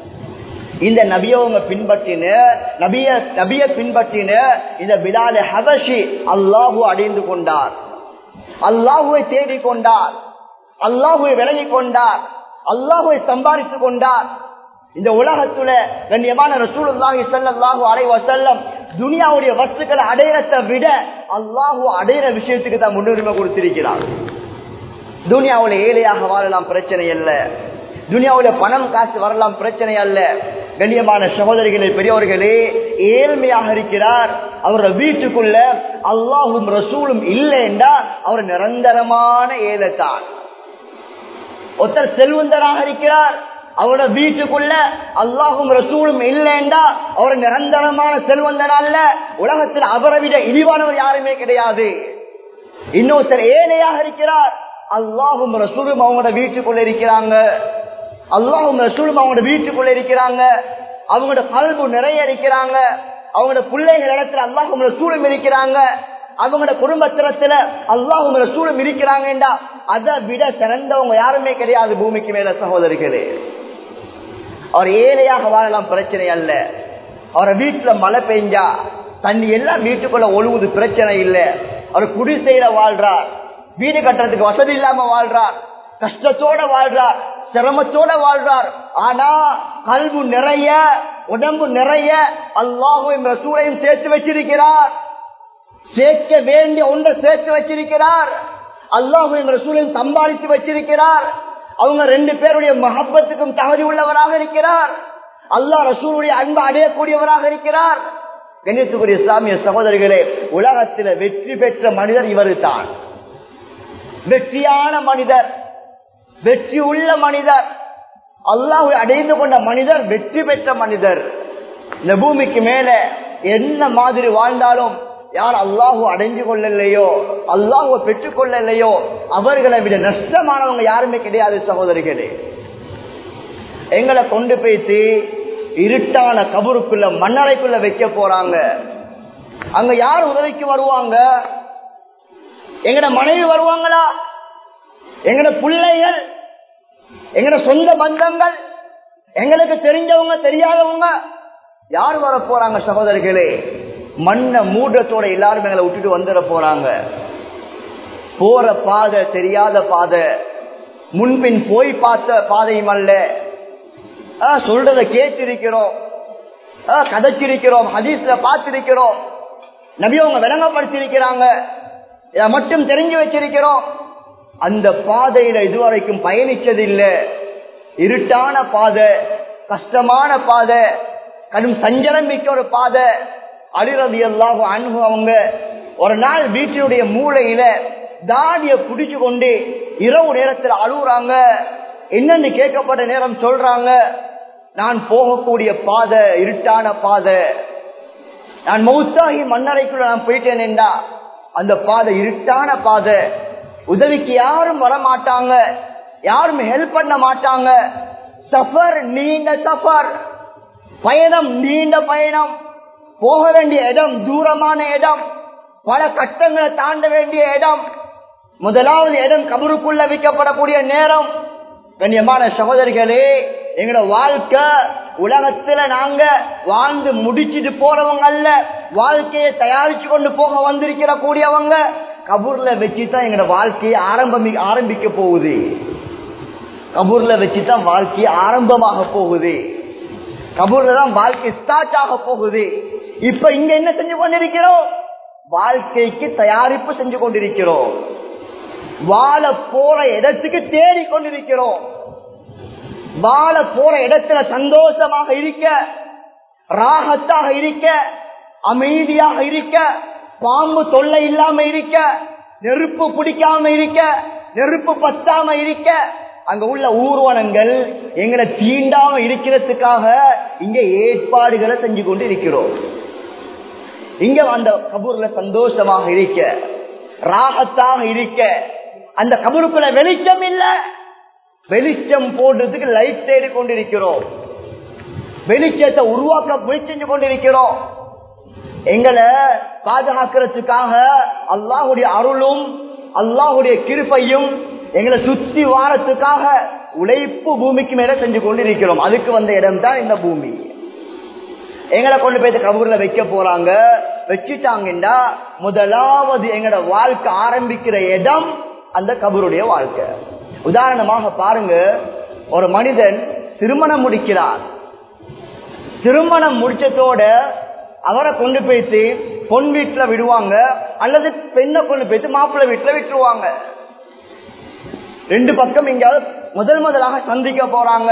இந்த நபியவங்க பின்பற்றின நபிய நபிய பின்பற்றின இந்த பிலால ஹபஷி அல்லாஹு அடைந்து கொண்டார் அல்லாஹுவை தேடிக் கொண்டார் அல்லாஹுவை விலகிக் கொண்டார் அல்லாஹுவை சம்பாதித்துக் கொண்டார் இந்த உலகத்துல கண்ணியமான ரசூலுல்லாஹி ஸல்லல்லாஹு அலைஹி வஸல்லம் துனியாவுடைய வஸ்துக்களை அடையறதை விட அல்லாஹு அடையிற விஷயத்துக்கு தான் முன்னுரிமை கொடுத்திருக்கிறார் துனியாவுல ஏழையாக வாழலாம் பிரச்சனை அல்ல துனியாவுல பணம் காசு வரலாம் பிரச்சனை அல்ல கண்ணியமான சகோதரிகளே பெரியவர்களே ஏழ்மையாக இருக்கிறார் அவரோட வீட்டுக்குள்ள அல்லாஹும் ரசூலும் இல்லை என்றால் அவர் நிரந்தரமான ஏழைத்தான் ஒருத்தர் செல்வந்தராக இருக்கிறார் அவரோட வீட்டுக்குள்ள அல்லாஹும் ரசூலும் இல்லைண்டா அவர் நிரந்தரமான செல்வந்தர் அல்ல உலகத்தில் அவரை விட இழிவானவர் யாருமே கிடையாது இன்னொருத்தர் ஏழையாக இருக்கிறார் அல்லாஹும் ரசூலும் அவங்களோட வீட்டுக்குள்ள இருக்கிறாங்க அல்லாஹும் ரசூலும் அவங்களோட வீட்டுக்குள்ள இருக்கிறாங்க அவங்களோட கல்வு நிறைய இருக்கிறாங்க அவங்களோட பிள்ளைகள் இடத்துல அல்லாஹும் ரசூலும் இருக்கிறாங்க அவங்களோட குடும்பத்திரத்துல அல்லாஹும் ரசூலும் இருக்கிறாங்கடா அதை விட சிறந்தவங்க யாருமே கிடையாது பூமிக்கு மேல சகோதரிகளே அவர் ஏழையாக வாழலாம் பிரச்சனை அல்ல அவரை வீட்டுல மழை பெஞ்சா தண்ணி எல்லாம் வீட்டுக்குள்ள ஒழுகுது பிரச்சனை இல்லை அவர் குடிசையில வாழ்றார் வீடு கட்டுறதுக்கு வசதி இல்லாம வாழ்றார் கஷ்டத்தோட வாழ்றார் சிரமத்தோட வாழ்றார் ஆனா கல்வு நிறைய உடம்பு நிறைய அல்லாஹுவையும் ரசூலையும் சேர்த்து வச்சிருக்கிறார் சேர்க்க வேண்டிய ஒன்றை சேர்த்து வச்சிருக்கிறார் அல்லாஹுவையும் ரசூலையும் சம்பாதித்து வச்சிருக்கிறார் அவங்க ரெண்டு பேருடைய மகப்பத்துக்கும் தகுதி உள்ளவராக இருக்கிறார் அல்லாஹ் ரசூலுடைய அன்பு அடையக்கூடியவராக இருக்கிறார் கணித்துக்குரிய இஸ்லாமிய சகோதரிகளே உலகத்தில் வெற்றி பெற்ற மனிதர் இவர் தான் வெற்றியான மனிதர் வெற்றி உள்ள மனிதர் அல்லாஹை அடைந்து கொண்ட மனிதர் வெற்றி பெற்ற மனிதர் இந்த பூமிக்கு மேல என்ன மாதிரி வாழ்ந்தாலும் யார் அல்லாஹு அடைஞ்சு கொள்ளலையோ அல்லாஹுவை பெற்றுக் கொள்ளலையோ அவர்களை விட நஷ்டமானவங்க யாருமே கிடையாது சகோதரிகளே எங்களை கொண்டு போயிட்டு இருட்டான கபருக்குள்ள மண்ணறைக்குள்ள வைக்க போறாங்க அங்க யார் உதவிக்கு வருவாங்க எங்கட மனைவி வருவாங்களா எங்கட பிள்ளைகள் எங்கட சொந்த பந்தங்கள் எங்களுக்கு தெரிஞ்சவங்க தெரியாதவங்க யார் வர போறாங்க சகோதரிகளே மண்ண மூடத்தோட எல்லாரும் எங்களை விட்டுட்டு வந்துட போறாங்க போற பாதை தெரியாத பாதை முன்பின் போய் பார்த்த பாதையும் அல்ல சொல்றத கேட்டிருக்கிறோம் கதைச்சிருக்கிறோம் ஹதீஸ்ல பார்த்திருக்கிறோம் நபியவங்க விளங்கப்படுத்திருக்கிறாங்க இதை மட்டும் தெரிஞ்சு வச்சிருக்கிறோம் அந்த பாதையில இதுவரைக்கும் பயணிச்சதில்லை இருட்டான பாதை கஷ்டமான பாதை கடும் சஞ்சலம் மிக்க ஒரு பாதை அலிரதி எல்லாகும் அன்பு அவங்க ஒரு நாள் வீட்டினுடைய மூளையில தாடிய புடிச்சு கொண்டு இரவு நேரத்தில் அழுகுறாங்க என்னன்னு கேட்கப்பட்ட நேரம் சொல்றாங்க நான் போகக்கூடிய பாதை இருட்டான பாதை நான் மௌத்தாகி மண்ணறைக்குள்ள நான் போயிட்டேன் என்றா அந்த பாதை இருட்டான பாதை உதவிக்கு யாரும் வர மாட்டாங்க யாரும் ஹெல்ப் பண்ண மாட்டாங்க சஃபர் நீண்ட சஃபர் பயணம் நீண்ட பயணம் போக வேண்டிய இடம் தூரமான இடம் பல கட்டங்களை தாண்ட வேண்டிய இடம் முதலாவது இடம் கபருக்குள்ள வைக்கப்படக்கூடிய நேரம் கண்ணியமான சகோதரிகளே எங்களோட வாழ்க்கை உலகத்துல நாங்க வாழ்ந்து முடிச்சிட்டு போறவங்க அல்ல வாழ்க்கையை தயாரிச்சு கொண்டு போக வந்திருக்கிற கூடியவங்க கபூர்ல வச்சுதான் எங்களோட வாழ்க்கையை ஆரம்பம் ஆரம்பிக்க போகுது கபூர்ல வச்சுதான் வாழ்க்கை ஆரம்பமாக போகுது கபூர்ல தான் வாழ்க்கை ஸ்டார்ட் ஆக போகுது இப்ப இங்க என்ன செஞ்சு கொண்டிருக்கிறோம் வாழ்க்கைக்கு தயாரிப்பு செஞ்சு கொண்டிருக்கிறோம் வாழ போற இடத்துக்கு தேடி கொண்டிருக்கிறோம் வாழ போற இடத்துல சந்தோஷமாக இருக்க ராகத்தாக இருக்க அமைதியாக இருக்க பாம்பு தொல்லை இல்லாம இருக்க நெருப்பு பிடிக்காம இருக்க நெருப்பு பத்தாம இருக்க அங்க உள்ள ஊர்வனங்கள் எங்களை தீண்டாம இருக்கிறதுக்காக இங்க ஏற்பாடுகளை செஞ்சு கொண்டு இருக்கிறோம் இங்க அந்த கபூர்ல சந்தோஷமாக இருக்க ராகத்தாக இருக்க அந்த கபருக்குள்ள வெளிச்சம் இல்ல வெளிச்சம் போடுறதுக்கு லைட் தேடி கொண்டிருக்கிறோம் வெளிச்சத்தை உருவாக்க முயற்சி செஞ்சு கொண்டிருக்கிறோம் எங்களை பாதுகாக்கிறதுக்காக அல்லாஹுடைய அருளும் அல்லாஹுடைய கிருப்பையும் எங்களை சுத்தி வாரத்துக்காக உழைப்பு பூமிக்கு மேல செஞ்சு கொண்டிருக்கிறோம் அதுக்கு வந்த இடம் தான் இந்த பூமி எங்களை கொண்டு போய் கபூர்ல வைக்க போறாங்க வச்சுட்டாங்கன்னா முதலாவது எங்களோட வாழ்க்கை ஆரம்பிக்கிற இடம் அந்த கபருடைய வாழ்க்கை உதாரணமாக பாருங்க ஒரு மனிதன் திருமணம் முடிக்கிறார் திருமணம் முடிச்சதோட அவரை கொண்டு போயிட்டு பொன் வீட்டுல விடுவாங்க அல்லது பெண்ணை கொண்டு போயிட்டு மாப்பிள்ளை வீட்டுல விட்டுருவாங்க ரெண்டு பக்கம் எங்கேயாவது முதல் முதலாக சந்திக்க போறாங்க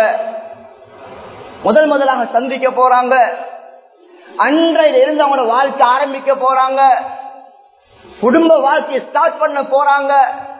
முதல் முதலாக சந்திக்க போறாங்க அன்றையில இருந்து அவங்களோட வாழ்க்கை ஆரம்பிக்க போறாங்க குடும்ப வாழ்க்கையை ஸ்டார்ட் பண்ண போறாங்க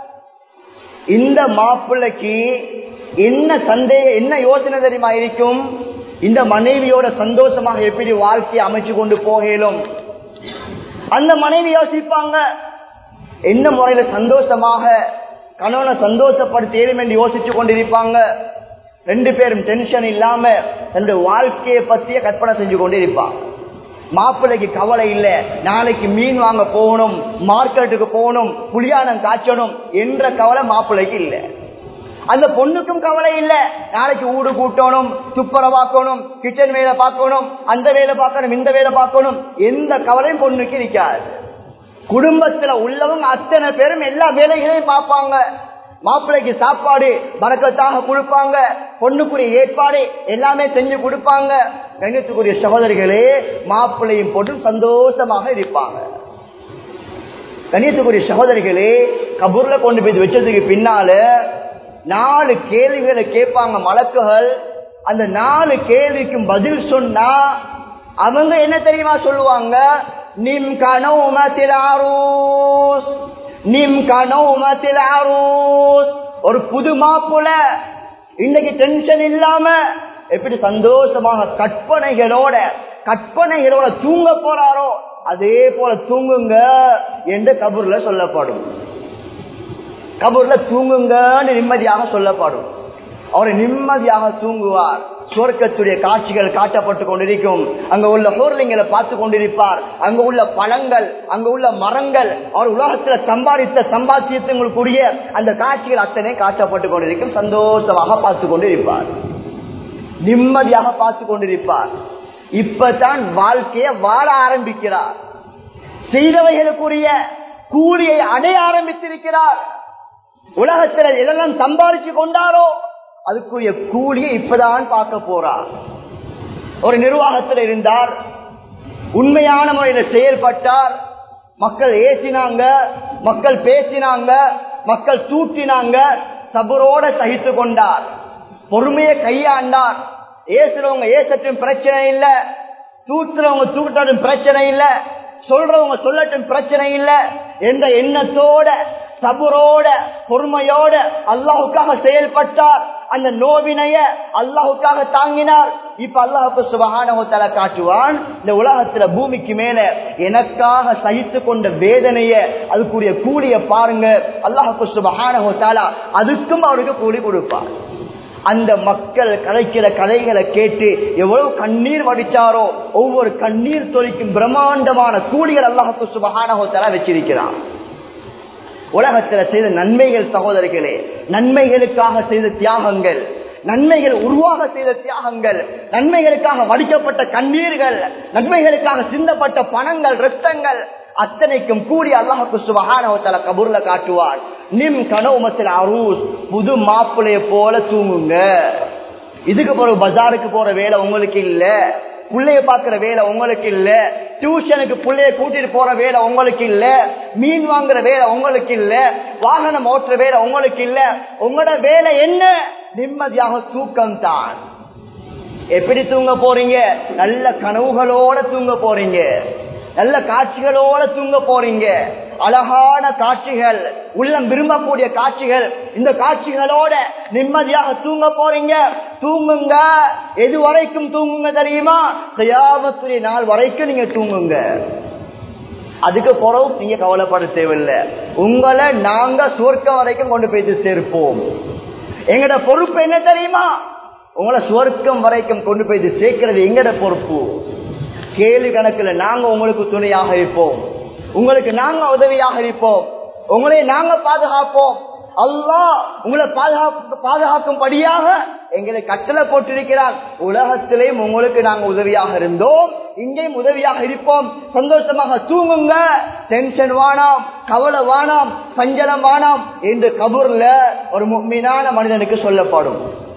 இந்த மாப்பிள்ளைக்கு என்ன சந்தேகம் என்ன யோசனை தெரியுமா இருக்கும் இந்த மனைவியோட சந்தோஷமாக எப்படி வாழ்க்கையை அமைச்சு கொண்டு போகலும் அந்த மனைவி யோசிப்பாங்க என்ன முறையில சந்தோஷமாக கணவனை சந்தோஷப்படுத்தேலும் என்று யோசிச்சு கொண்டிருப்பாங்க ரெண்டு பேரும் டென்ஷன் இல்லாம தன்னுடைய வாழ்க்கையை பத்திய கற்பனை செஞ்சு கொண்டிருப்பாங்க மாப்பிள்ளைக்கு கவலை இல்ல நாளைக்கு மீன் வாங்க போகணும் மார்க்கெட்டுக்கு போகணும் புளியானம் காய்ச்சணும் என்ற கவலை மாப்பிள்ளைக்கு இல்ல அந்த பொண்ணுக்கும் கவலை இல்ல நாளைக்கு ஊடு கூட்டணும் துப்புரவாக்கணும் கிச்சன் வேலை பார்க்கணும் அந்த வேலை பார்க்கணும் இந்த வேலை பார்க்கணும் எந்த கவலையும் பொண்ணுக்கு இருக்காது குடும்பத்துல உள்ளவங்க அத்தனை பேரும் எல்லா வேலைகளையும் பார்ப்பாங்க மாப்பிள்ளைக்கு சாப்பாடு பறக்கத்தாக கொடுப்பாங்க பொண்ணுக்குரிய ஏற்பாடு எல்லாமே செஞ்சு கொடுப்பாங்க கண்ணியத்துக்குரிய சகோதரிகளே மாப்பிள்ளையும் போட்டு சந்தோஷமாக இருப்பாங்க கண்ணியத்துக்குரிய சகோதரிகளே கபூர்ல கொண்டு போய் வச்சதுக்கு பின்னால நாலு கேள்விகளை கேட்பாங்க மலக்குகள் அந்த நாலு கேள்விக்கும் பதில் சொன்னா அவங்க என்ன தெரியுமா சொல்லுவாங்க நிம் கனவுமத்தில் ஆரூஸ் நிம் கனவுமத்தில் ஆரூஸ் ஒரு புது மாப்புல இன்னைக்கு டென்ஷன் இல்லாம எப்படி சந்தோஷமாக கற்பனைகளோட கற்பனைகளோட தூங்க போறாரோ அதே போல தூங்குங்க என்று கபூர்ல சொல்லப்படும் கபூர்ல தூங்குங்கன்னு நிம்மதியாக சொல்லப்படும் அவர் நிம்மதியாக தூங்குவார் சொர்க்கத்துடைய காட்சிகள் காட்டப்பட்டு கொண்டிருக்கும் அங்க உள்ள ஹோர்லிங்களை பார்த்து கொண்டிருப்பார் அங்க உள்ள பழங்கள் அங்க உள்ள மரங்கள் அவர் உலகத்துல சம்பாதித்த சம்பாத்தியத்துங்களுக்குரிய அந்த காட்சிகள் அத்தனை காட்டப்பட்டு கொண்டிருக்கும் சந்தோஷமாக பார்த்து கொண்டிருப்பார் நிம்மதியாக பார்த்து கொண்டிருப்பார் இப்பதான் வாழ்க்கைய வாழ ஆரம்பிக்கிறார் செய்தவைகளுக்குரிய கூலியை அடைய ஆரம்பித்திருக்கிறார் உலகத்தில் எதெல்லாம் சம்பாதிச்சு கொண்டாரோ அதுக்குரிய கூலியை இப்பதான் பார்க்க போறார் ஒரு நிர்வாகத்தில் இருந்தார் உண்மையான முறையில் செயல்பட்டார் மக்கள் ஏசினாங்க மக்கள் பேசினாங்க மக்கள் தூட்டினாங்க சபரோட சகித்து கொண்டார் பொறுமையை கையாண்டார் ஏசுறவங்க ஏசற்றும் பிரச்சனை இல்ல தூத்துறவங்க தூக்கட்டும் பிரச்சனை இல்ல சொல்றவங்க சொல்லட்டும் பிரச்சனை இல்ல என்ற எண்ணத்தோட சபுரோட பொறுமையோட அல்லாஹுக்காக செயல்பட்டார் அந்த நோவினைய அல்லாஹுக்காக தாங்கினார் இப்ப அல்லாஹுக்கு சுபகானவத்தால காட்டுவான் இந்த உலகத்துல பூமிக்கு மேல எனக்காக சகித்து கொண்ட வேதனைய அதுக்குரிய கூலிய பாருங்க அல்லாஹுக்கு சுபகானவத்தாலா அதுக்கும் அவருக்கு கூலி கொடுப்பார் அந்த மக்கள் கதைக்கிற கதைகளை கேட்டு எவ்வளவு கண்ணீர் வடிச்சாரோ ஒவ்வொரு கண்ணீர் தொழிக்கும் பிரம்மாண்டமான கூலிகள் அல்லாஹுக்கு சுபகானகோத்தலா வச்சிருக்கிறான் உலகத்தில் செய்த நன்மைகள் சகோதரிகளே நன்மைகளுக்காக செய்த தியாகங்கள் நன்மைகள் உருவாக செய்த தியாகங்கள் நன்மைகளுக்காக வடிக்கப்பட்ட கண்ணீர்கள் நன்மைகளுக்காக சிந்தப்பட்ட பணங்கள் ரத்தங்கள் அத்தனைக்கும் கூடி அல்லாஹுக்கு சுபகானவத்தல கபூர்ல காட்டுவார் நிம் கனவுமத்தில் அரூஸ் புது மாப்பிளைய போல தூங்குங்க இதுக்கு பிறகு பஜாருக்கு போற வேலை உங்களுக்கு இல்ல புள்ளைய பாக்குற வேலை உங்களுக்கு இல்ல டியூஷனுக்கு புள்ளைய கூட்டிட்டு போற வேலை உங்களுக்கு இல்ல மீன் வாங்குற வேலை உங்களுக்கு இல்ல வாகனம் ஓட்டுற வேலை உங்களுக்கு இல்ல உங்களோட வேலை என்ன நிம்மதியாக தூக்கம் தான் எப்படி தூங்க போறீங்க நல்ல கனவுகளோட தூங்க போறீங்க நல்ல காட்சிகளோட தூங்க போறீங்க அழகான காட்சிகள் உள்ளம் விரும்பக்கூடிய காட்சிகள் இந்த காட்சிகளோட நிம்மதியாக தூங்க போறீங்க தூங்குங்க எது வரைக்கும் தூங்குங்க தெரியுமா தயாமத்துடைய நாள் வரைக்கும் நீங்க தூங்குங்க அதுக்கு பிறகு நீங்க கவலைப்பட தேவையில்லை உங்களை நாங்க சுவர்க்கம் வரைக்கும் கொண்டு போயிட்டு சேர்ப்போம் எங்கட பொறுப்பு என்ன தெரியுமா உங்களை சுவர்க்கம் வரைக்கும் கொண்டு போயிட்டு சேர்க்கிறது எங்கட பொறுப்பு கேள்வி கணக்கில் நாங்க உங்களுக்கு துணையாக இருப்போம் உங்களுக்கு நாங்க உதவியாக இருப்போம் உங்களை நாங்க பாதுகாப்போம் அல்லாஹ் உங்களை பாதுகாப்பு பாதுகாக்கும்படியாக எங்களை கட்டளை போட்டிருக்கிறார் உலகத்திலேயும் உங்களுக்கு நாங்க உதவியாக இருந்தோம் இங்கேயும் உதவியாக இருப்போம் சந்தோஷமாக தூங்குங்க டென்ஷன் வானாம் கவலை வானாம் சஞ்சலம் வானாம் என்று கபூர்ல ஒரு மீனான மனிதனுக்கு சொல்லப்படும்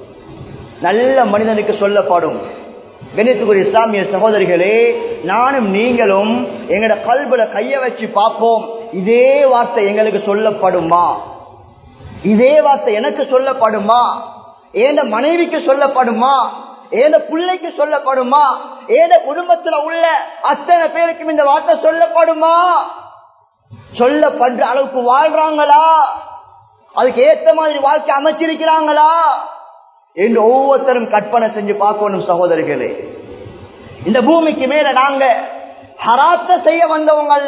நல்ல மனிதனுக்கு சொல்லப்படும் கணித்துக்குரிய இஸ்லாமிய சகோதரிகளே நானும் நீங்களும் எங்கட கல்வில கைய வச்சு பார்ப்போம் இதே வார்த்தை எங்களுக்கு சொல்லப்படுமா இதே வார்த்தை எனக்கு சொல்லப்படுமா ஏந்த மனைவிக்கு சொல்லப்படுமா ஏந்த பிள்ளைக்கு சொல்லப்படுமா ஏந்த குடும்பத்துல உள்ள அத்தனை பேருக்கும் இந்த வார்த்தை சொல்லப்படுமா சொல்லப்படுற அளவுக்கு வாழ்றாங்களா அதுக்கு ஏத்த மாதிரி வாழ்க்கை அமைச்சிருக்கிறாங்களா என்று ஒவ்வொருத்தரும் கற்பனை செஞ்சு பார்க்கணும் சகோதரிகளே இந்த பூமிக்கு மேல நாங்க ஹராத்த செய்ய வந்தவங்க அல்ல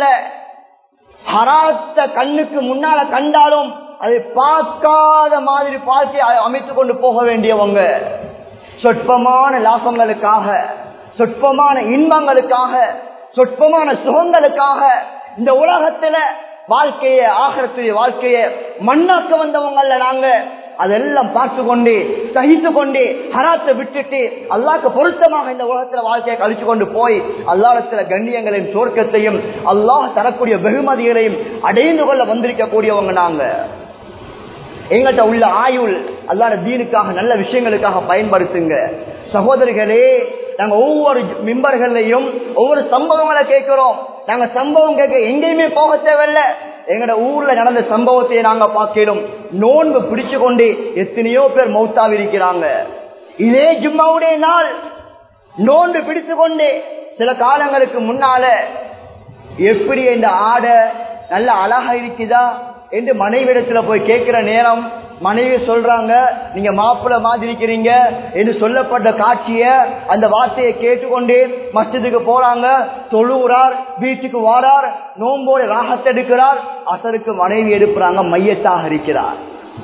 ஹராத்த கண்ணுக்கு முன்னால கண்டாலும் அதை பார்க்காத மாதிரி பார்த்து அமைத்துக் கொண்டு போக வேண்டியவங்க சொற்பமான லாபங்களுக்காக சொற்பமான இன்பங்களுக்காக சொற்பமான சுகங்களுக்காக இந்த உலகத்துல வாழ்க்கைய ஆகரத்துடைய வாழ்க்கைய மண்ணாக்க வந்தவங்கல்ல நாங்க அதெல்லாம் பார்த்து கொண்டு சகித்து கொண்டு ஹராத்தை விட்டுட்டு அல்லாக்கு பொருத்தமாக இந்த உலகத்துல வாழ்க்கையை கழிச்சு கொண்டு போய் அல்லாஹத்துல கண்ணியங்களையும் சோர்க்கத்தையும் அல்லாஹ் தரக்கூடிய வெகுமதிகளையும் அடைந்து கொள்ள வந்திருக்கக்கூடியவங்க நாங்க எங்கள்கிட்ட உள்ள ஆயுள் அல்லாத தீனுக்காக நல்ல விஷயங்களுக்காக பயன்படுத்துங்க சகோதரிகளே நாங்க ஒவ்வொரு மிம்பர்களையும் ஒவ்வொரு சம்பவங்களை கேட்கிறோம் நாங்க சம்பவம் கேட்க எங்கேயுமே போக தேவையில்ல எங்கட ஊர்ல நடந்த சம்பவத்தை நாங்க பார்க்கிறோம் நோன்பு பிடிச்சு கொண்டு எத்தனையோ பேர் மௌத்தாவிருக்கிறாங்க இதே ஜும்மாவுடைய நாள் நோன்பு பிடித்து கொண்டு சில காலங்களுக்கு முன்னால எப்படி இந்த ஆடை நல்ல அழகா இருக்குதா என்று மனைவிடத்துல போய் கேட்கிற நேரம் மனைவி சொல்றாங்க நீங்க மாப்பிள்ள மாதிரி இருக்கிறீங்க என்று சொல்லப்பட்ட காட்சிய அந்த வார்த்தையை கேட்டுக்கொண்டு மஸ்ஜிதுக்கு போறாங்க தொழுகிறார் வீட்டுக்கு வாரார் நோம்போட ராகத்தை எடுக்கிறார் அசருக்கு மனைவி எடுக்கிறாங்க மையத்தாக இருக்கிறார்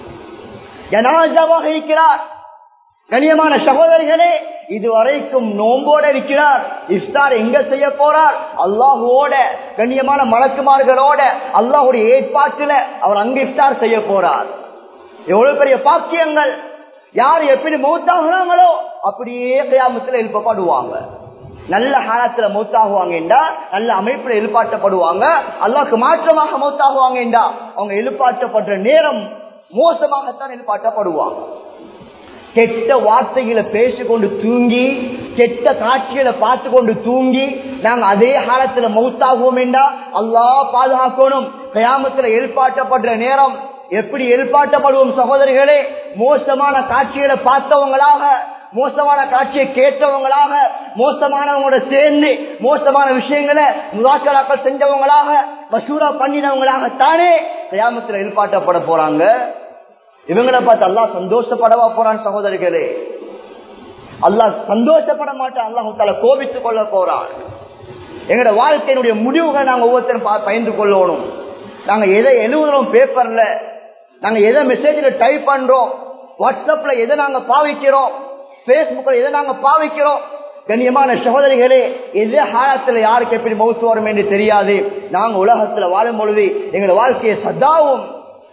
ஜனாஜாவாக இருக்கிறார் கண்ணியமான சகோதரிகளே இதுவரைக்கும் நோம்போட இருக்கிறார் இஃப்தார் எங்க செய்ய போறார் அல்லாஹுவோட கண்ணியமான மலக்குமார்களோட அல்லாஹுடைய ஏற்பாட்டுல அவர் அங்க இஃப்தார் செய்ய போறார் எவ்வளவு பெரிய பாக்கியங்கள் யார் எப்படி மௌத்தாகிறாங்களோ அப்படியே கயாமத்துல எழுப்பப்படுவாங்க நல்ல காலத்துல மௌத்தாகுவாங்கடா நல்ல அமைப்புல எழுப்பாட்டப்படுவாங்க அல்லாக்கு மாற்றமாக மௌத்தாகுவாங்கடா அவங்க எழுப்பாட்டப்படுற நேரம் மோசமாகத்தான் எழுப்பாட்டப்படுவாங்க கெட்ட வார்த்தைகளை பேசிக்கொண்டு தூங்கி கெட்ட காட்சிகளை பார்த்து கொண்டு தூங்கி நாங்க அதே காலத்துல மௌத்தாகுவோம் என்றா அல்லா பாதுகாக்கணும் கயாமத்துல எழுப்பாட்டப்படுற நேரம் எப்படி எழுப்பாட்டப்படுவோம் சகோதரிகளே மோசமான காட்சிகளை பார்த்தவங்களாக மோசமான காட்சியை கேட்டவங்களாக மோசமானவங்களோட சேர்ந்து மோசமான விஷயங்களை முதாக்கலாக்கள் செஞ்சவங்களாக மசூரா பண்ணினவங்களாக தானே கயாமத்தில் எழுப்பாட்டப்பட போறாங்க இவங்களை பார்த்து அல்லாஹ் சந்தோஷப்படவா போறான் சகோதரிகளே அல்லாஹ் சந்தோஷப்பட மாட்டான் அல்லாஹு தால கோபித்துக் கொள்ள போறான் எங்களோட வாழ்க்கையினுடைய முடிவுகளை நாங்க ஒவ்வொருத்தரும் பா- பயந்து கொள்ளணும் நாங்க எதை எழுதுறோம் பேப்பர்ல நாங்க எதை மெசேஜ்ல டைப் பண்றோம் வாட்ஸ்அப்ல எதை நாங்க பாவிக்கிறோம் பேஸ்புக்ல எதை நாங்க பாவிக்கிறோம் கண்ணியமான சகோதரிகளே எந்த காலத்துல யாருக்கு எப்படி மௌத்து வரும் என்று தெரியாது நாங்க உலகத்துல வாழும் பொழுது எங்களோட வாழ்க்கையை சதாவும்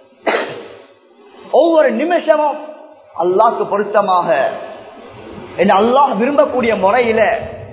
ஒவ்வொரு நிமிஷமும் அல்லாஹ்க்கு பொருத்தமாக என்ன அல்லாஹ் விரும்பக்கூடிய முறையில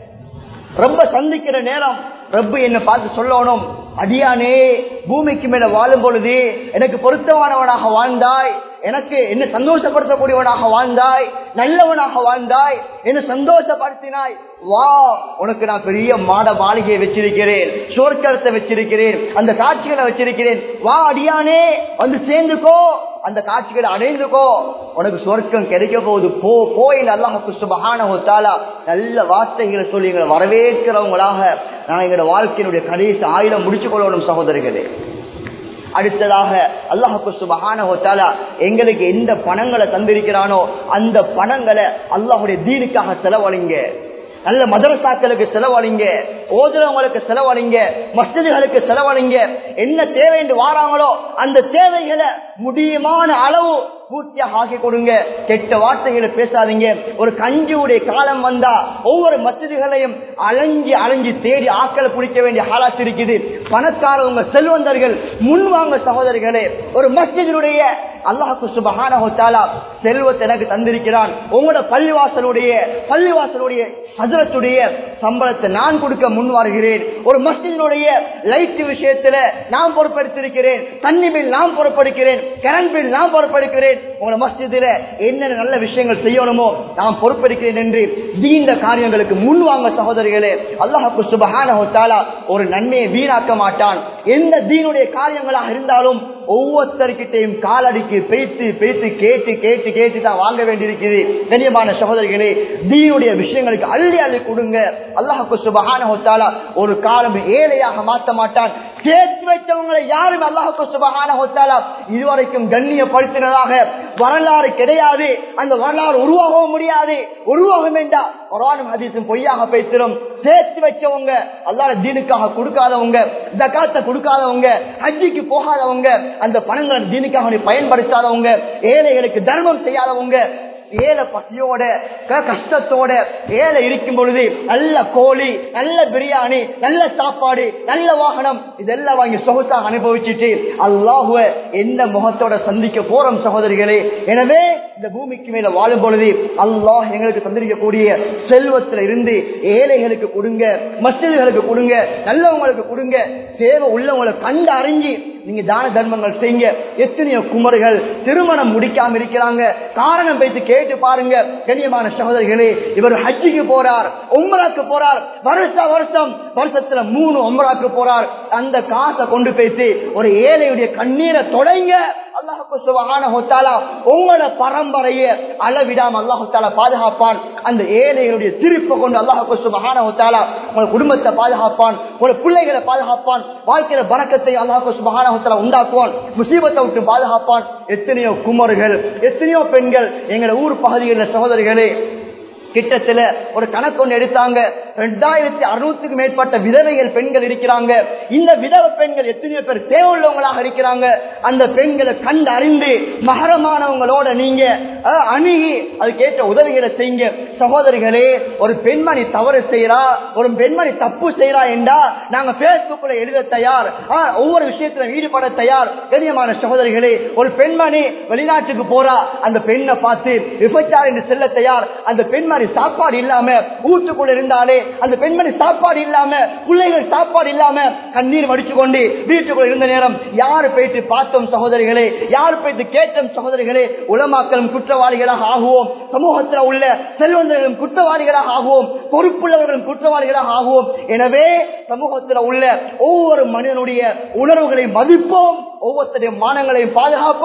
ரொம்ப சந்திக்கிற நேரம் ரப்பு என்ன பார்த்து சொல்லணும் அடியானே பூமிக்கு மேல வாழும் பொழுது எனக்கு பொருத்தமானவனாக வாழ்ந்தாய் எனக்கு என்ன சந்தோஷப்படுத்தக்கூடியவனாக வாழ்ந்தாய் நல்லவனாக வாழ்ந்தாய் என்ன சந்தோஷப்படுத்தினாய் வா உனக்கு நான் பெரிய மாட மாளிகையை வச்சிருக்கிறேன் சோர்க்கரத்தை வச்சிருக்கிறேன் அந்த காட்சிகளை வச்சிருக்கிறேன் வா அடியானே வந்து சேர்ந்துக்கோ அந்த காட்சிகளை அடைந்துக்கோ உனக்கு சொர்க்கம் கிடைக்க போகுது போ போய் அல்லாஹு சுபஹானஹு தஆலா நல்ல வார்த்தைகளை சொல்லி எங்களை வரவேற்கிறவங்களாக நான் எங்களோட வாழ்க்கையினுடைய கடைசி ஆயுளம் முடிச்சு கொள்ளணும் சகோதரிகளே அடுத்ததாக அல்லாஹு சுபஹானஹு தஆலா எங்களுக்கு எந்த பணங்களை தந்திருக்கிறானோ அந்த பணங்களை அல்லாஹுடைய தீனுக்காக செலவழிங்க நல்ல மதரசாக்களுக்கு செலவழிங்க ஓதுறவங்களுக்கு செலவழிங்க மஸ்ஜிதுகளுக்கு செலவழிங்க என்ன தேவை என்று வாராங்களோ அந்த தேவைகளை முடியுமான அளவு பூர்த்தியாக ஆக்கி கொடுங்க கெட்ட வார்த்தைகளை பேசாதீங்க ஒரு கஞ்சியுடைய காலம் வந்தா ஒவ்வொரு மசிதிகளையும் அலைஞ்சி அலைஞ்சி தேடி ஆக்களை பிடிக்க வேண்டிய ஹாலாத்து இருக்குது பணக்காரவங்க செல்வந்தர்கள் முன்வாங்க சகோதரிகளே ஒரு மஸ்ஜிதினுடைய அல்லாஹு சுபஹானஹு தஆலா செல்வத்தை எனக்கு தந்திருக்கிறான் உங்களோட பள்ளிவாசலுடைய பள்ளிவாசலுடைய ஹஜரத்துடைய சம்பளத்தை நான் கொடுக்க முன் வருகிறேன் ஒரு மஸ்ஜிதினுடைய லைட் விஷயத்துல நான் பொறுப்பெடுத்திருக்கிறேன் தண்ணி பில் நான் பொறுப்பெடுக்கிறேன் கரண்ட் பில் நான் பொறுப்பெடுக்கிறேன் உங்களோட மஸ்ஜிதில என்னென்ன நல்ல விஷயங்கள் செய்யணுமோ நான் பொறுப்பெடுக்கிறேன் என்று தீண்ட காரியங்களுக்கு முன் வாங்க சகோதரிகளே அல்லாஹு சுபஹானஹு தஆலா ஒரு நன்மையை வீணாக்க மாட்டான் எந்த தீனுடைய காரியங்களாக இருந்தாலும் ஒவ்வொருத்தருக்கிட்டையும் காலடிக்கு பேத்து பேத்து கேட்டு கேட்டு கேட்டு தான் வாங்க வேண்டியிருக்குது கண்ணியமான சகோதரிகளே தீனுடைய விஷயங்களுக்கு அள்ளி அள்ளி கொடுங்க அல்லாஹு சுபஹானஹு தஆலா ஒரு காலம் ஏழையாக மாற்ற மாட்டான் சேர்த்து வைத்தவங்களை யாரும் அல்லாஹு சுபஹானஹு தஆலா இதுவரைக்கும் கண்ணியப்படுத்தினதாக வரலாறு கிடையாது அந்த வரலாறு உருவாகவும் முடியாது உருவாகும் என்றா குரானும் ஹதீஸும் பொய்யாக பேசிடும் சேர்த்து வச்சவங்க அல்லாஹ் தீனுக்காக கொடுக்காதவங்க ஜகாத்தை கொடுக்காதவங்க ஹஜ்ஜிக்கு போகாதவங்க அந்த பணங்களை தீனுக்காக பயன்படுத்தாதவங்க ஏழைகளுக்கு தர்மம் செய்யாதவங்க ஏழை பசியோட க- கஷ்டத்தோட ஏழை இருக்கும் பொழுது நல்ல கோழி நல்ல பிரியாணி நல்ல சாப்பாடு நல்ல வாகனம் இதெல்லாம் வாங்கி சொகுத்தாக அனுபவிச்சுட்டு அல்லாஹுவ எந்த முகத்தோட சந்திக்க போறோம் சகோதரிகளே எனவே இந்த பூமிக்கு மேல வாழும் பொழுது அல்லாஹ் எங்களுக்கு தந்திருக்கக்கூடிய செல்வத்துல இருந்து ஏழைகளுக்கு கொடுங்க மசிதிகளுக்கு கொடுங்க நல்லவங்களுக்கு கொடுங்க தேவை உள்ளவங்களை கண்டு அறிஞ்சு நீங்க தான தர்மங்கள் செய்யுங்க எத்தனையோ குமர்கள் திருமணம் முடிக்காம இருக்கிறாங்க காரணம் வைத்து கேட்டு பாருங்க கண்ணியமான சகோதரிகளே இவர் ஹஜ்ஜிக்கு போறார் உம்ராக்கு போறார் வருஷ வருஷம் வருஷத்துல மூணு உம்ராக்கு போறார் அந்த காசை கொண்டு போயிட்டு ஒரு ஏழையுடைய கண்ணீரை தொடங்க அல்லாஹு சுபஹானஹு தஆலா உங்களோட பரம்பரையை அளவிடாம அல்லாஹு தஆலா பாதுகாப்பான் அந்த ஏழைகளுடைய திருப்பை கொண்டு அல்லாஹு சுபஹானஹு தஆலா உங்க குடும்பத்தை பாதுகாப்பான் உங்க பிள்ளைகளை பாதுகாப்பான் வாழ்க்கையில பறக்கத்தை அல்லாஹு சுபஹானஹு தஆலா உண்டாக்குவான் முசீபத்தை விட்டு பாதுகாப்பான் எத்தனையோ குமர்கள் எத்தனையோ பெண்கள் எங்களோட ஊர் பகுதிகளில் சகோதரிகளே கிட்டத்துல ஒரு கணக்கு ஒன்று எடுத்தாங்க ரெண்டாயிரத்தி அறுநூத்துக்கு மேற்பட்ட விதவைகள் பெண்கள் இருக்கிறாங்க இந்த விதவை பெண்கள் எத்தனையோ பேர் தேவையுள்ளவங்களாக இருக்கிறாங்க அந்த பெண்களை கண்டு அறிந்து மகரமானவங்களோட நீங்க அஹ், அணுகி அதுக்கேற்ற உதவிகளை செய்யுங்க சகோதரிகளே ஒரு பெண்மணி தவறு செய்யறா ஒரு பெண்மணி தப்பு செய்யறா என்றா நாங்க பேஸ்புக்ல எழுத தயார் ஆஹ், ஒவ்வொரு விஷயத்துல ஈடுபட தயார் கண்ணியமான சகோதரிகளே ஒரு பெண்மணி வெளிநாட்டுக்கு போறா அந்த பெண்ணை பார்த்து விபச்சாரம் என்று செல்ல தயார் அந்த பெண்மணி சாப்பாடு இல்லாம வீட்டுக்குள்ள இருந்தாலே அந்த பெண்மணி சாப்பாடு இல்லாம பிள்ளைகள் சாப்பாடு இல்லாம கண்ணீர் வடிச்சு கொண்டு வீட்டுக்குள்ள இருந்த நேரம் யாரு போயிட்டு பார்த்தோம் சகோதரிகளே யாரு போயிட்டு கேட்டோம் சகோதரிகளே உலமாக்களும் குற்றவாளிகளாக ஆகுவோம் சமூகத்தில் உள்ள செல்வந்தர்களும் குற்றவாளிகளாக ஆகுவோம் பொறுப்புள்ளவர்களும் குற்றவாளிகளாக ஆகுவோம் எனவே சமூகத்தில் உள்ள ஒவ்வொரு மனிதனுடைய உணர்வுகளை மதிப்போம் ஒவ்வொருத்தருடைய மானங்களையும் பாதுகாப்போம்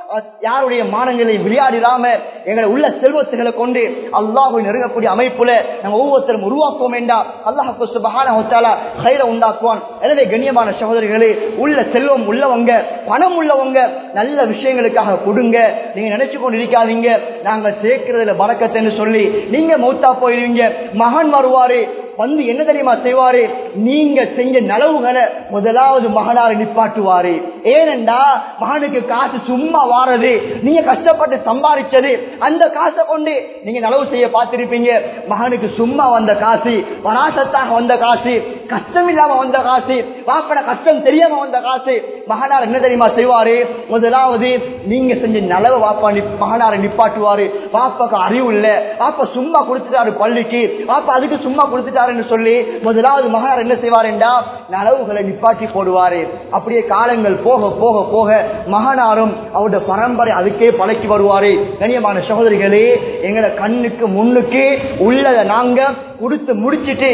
அஹ், யாருடைய மானங்களையும் விளையாடிடாம எங்களை உள்ள செல்வத்துகளை கொண்டு அல்லாஹை நெருங்கக்கூடிய அமைப்புல நாங்க ஒவ்வொருத்தரும் உருவாக்குவோம் என்றா அல்லாஹு சுபஹான கயிற உண்டாக்குவான் எனவே கண்ணியமான சகோதரிகளே உள்ள செல்வம் உள்ளவங்க பணம் உள்ளவங்க நல்ல விஷயங்களுக்காக கொடுங்க நீங்க நினைச்சு கொண்டு இருக்காதீங்க நாங்க சேர்க்கிறதுல பறக்கத்தைன்னு சொல்லி நீங்க மௌத்தா போயிருவீங்க மகன் வருவாரு வந்து என்ன தெரியுமா செய்வாரு நீங்க செஞ்ச நலவுகளை முதலாவது மகனாரை நிப்பாட்டுவாரு ஏனென்றா மகனுக்கு காசு சும்மா வாரது நீங்க கஷ்டப்பட்டு சம்பாதிச்சது அந்த காசை கொண்டு நீங்க நலவு செய்ய பார்த்திருப்பீங்க மகனுக்கு சும்மா வந்த காசு வராசத்தாக வந்த காசு கஷ்டம் இல்லாம வந்த காசு பாப்பட கஷ்டம் தெரியாம வந்த காசு மகனார் என்ன தெரியுமா செய்வாரு முதலாவது நீங்க செஞ்ச நலவை வாப்பா நி- மகனாரை நிப்பாட்டுவாரு பாப்பாக்கு அறிவு இல்ல பாப்பா சும்மா கொடுத்துட்டாரு பள்ளிக்கு பாப்பா அதுக்கு சும்மா கொடுத்துட்டாருன்னு சொல்லி முதலாவது மகனார் என்ன செய்வாருண்டா நலவுகளை நிப்பாட்டி போடுவாரு அப்படியே காலங்கள் போக போக போக மகனாரும் அவருடைய பரம்பரை அதுக்கே பழக்கி வருவாரு கண்ணியமான சகோதரிகளே எங்களை கண்ணுக்கு முன்னுக்கு உள்ளதை நாங்க கொடுத்து முடிச்சிட்டு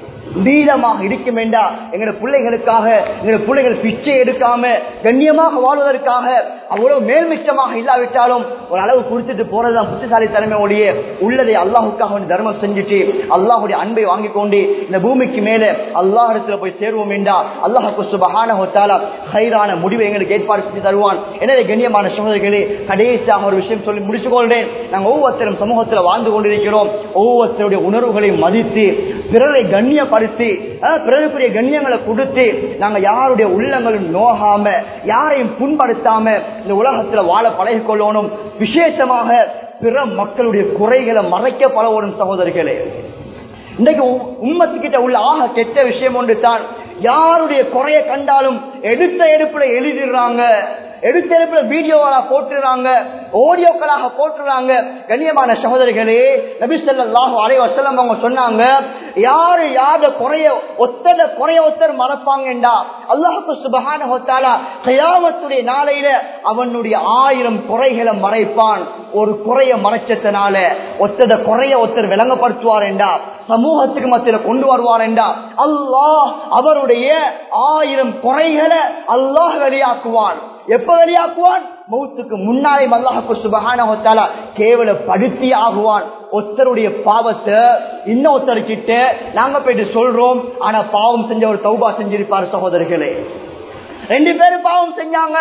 வீதமாக இருக்கும் வேண்டா எங்களோட பிள்ளைகளுக்காக எங்களோட பிள்ளைகள் பிச்சை எடுக்காம கண்ணியமாக வாழ்வதற்காக அவ்வளவு மேல்மிச்சமாக இல்லாவிட்டாலும் ஒரு அளவு கொடுத்துட்டு போறதுதான் புத்திசாலித்தனமே ஒழிய உள்ளதை அல்லாஹுக்காக வேண்டி தர்மம் செஞ்சுட்டு அல்லாஹுடைய அன்பை வாங்கி கொண்டு இந்த பூமிக்கு மேல அல்லாஹ் இடத்துல போய் சேருவோம் வேண்டா அல்லாஹு சுபஹான ஹைரான முடிவை எங்களுக்கு ஏற்பாடு செஞ்சு தருவான் எனவே கண்ணியமான சகோதரிகளே கடைசியாக ஒரு விஷயம் சொல்லி முடிச்சு கொள்றேன் நாங்கள் ஒவ்வொருத்தரும் சமூகத்தில் வாழ்ந்து கொண்டிருக்கிறோம் ஒவ்வொருத்தருடைய உணர்வுகளையும் மதித்து பிறரை கண்ணியப்படுத்தி அஹ், பிறருக்குரிய கண்ணியங்களை கொடுத்து நாங்க யாருடைய உள்ளங்களும் நோகாம யாரையும் புண்படுத்தாம இந்த உலகத்துல வாழ பழகிக் கொள்ளணும் விசேஷமாக பிற மக்களுடைய குறைகளை மறைக்க பழகணும் சகோதரிகளே இன்றைக்கு உம்மத்துக்கிட்ட உள்ள ஆக கெட்ட விஷயம் ஒன்று தான் யாருடைய குறைய கண்டாலும் எடுத்த எடுப்புல எழுதிடுறாங்க எடுத்த எடுப்புல வீடியோவா போட்டுறாங்க ஆடியோக்களாக போட்டுறாங்க கண்ணியமான சகோதரிகளே நபி ஸல்லல்லாஹு அலைஹி வஸல்லம் அவங்க சொன்னாங்க யாரு யார குறைய ஒத்தர குறைய ஒத்தர் மறப்பாங்கண்டா அல்லாஹு சுப்ஹானஹு வ தஆலா கியாமத்துடைய நாளையில அவனுடைய ஆயிரம் குறைகளை மறைப்பான் ஒரு குறைய மறைச்சதுனால ஒத்தத குறைய ஒருத்தர் விளங்கப்படுத்துவார் என்றா சமூகத்துக்கு மத்தியில கொண்டு வருவார் என்றா அல்லாஹ் அவருடைய ஆயிரம் குறைகளை அல்லாஹ் வெளியாக்குவான் எப்ப வெளியாக்குவான் மௌத்துக்கு முன்னாலே அல்லாஹுக்கு சுபகான கேவலப்படுத்தி ஆகுவான் ஒருத்தருடைய பாவத்தை இன்னொருத்தர் கிட்ட நாங்க போயிட்டு சொல்றோம் ஆனா பாவம் செஞ்ச ஒரு தௌபா செஞ்சிருப்பார் சகோதரர்களே ரெண்டு பேரும் பாவம் செஞ்சாங்க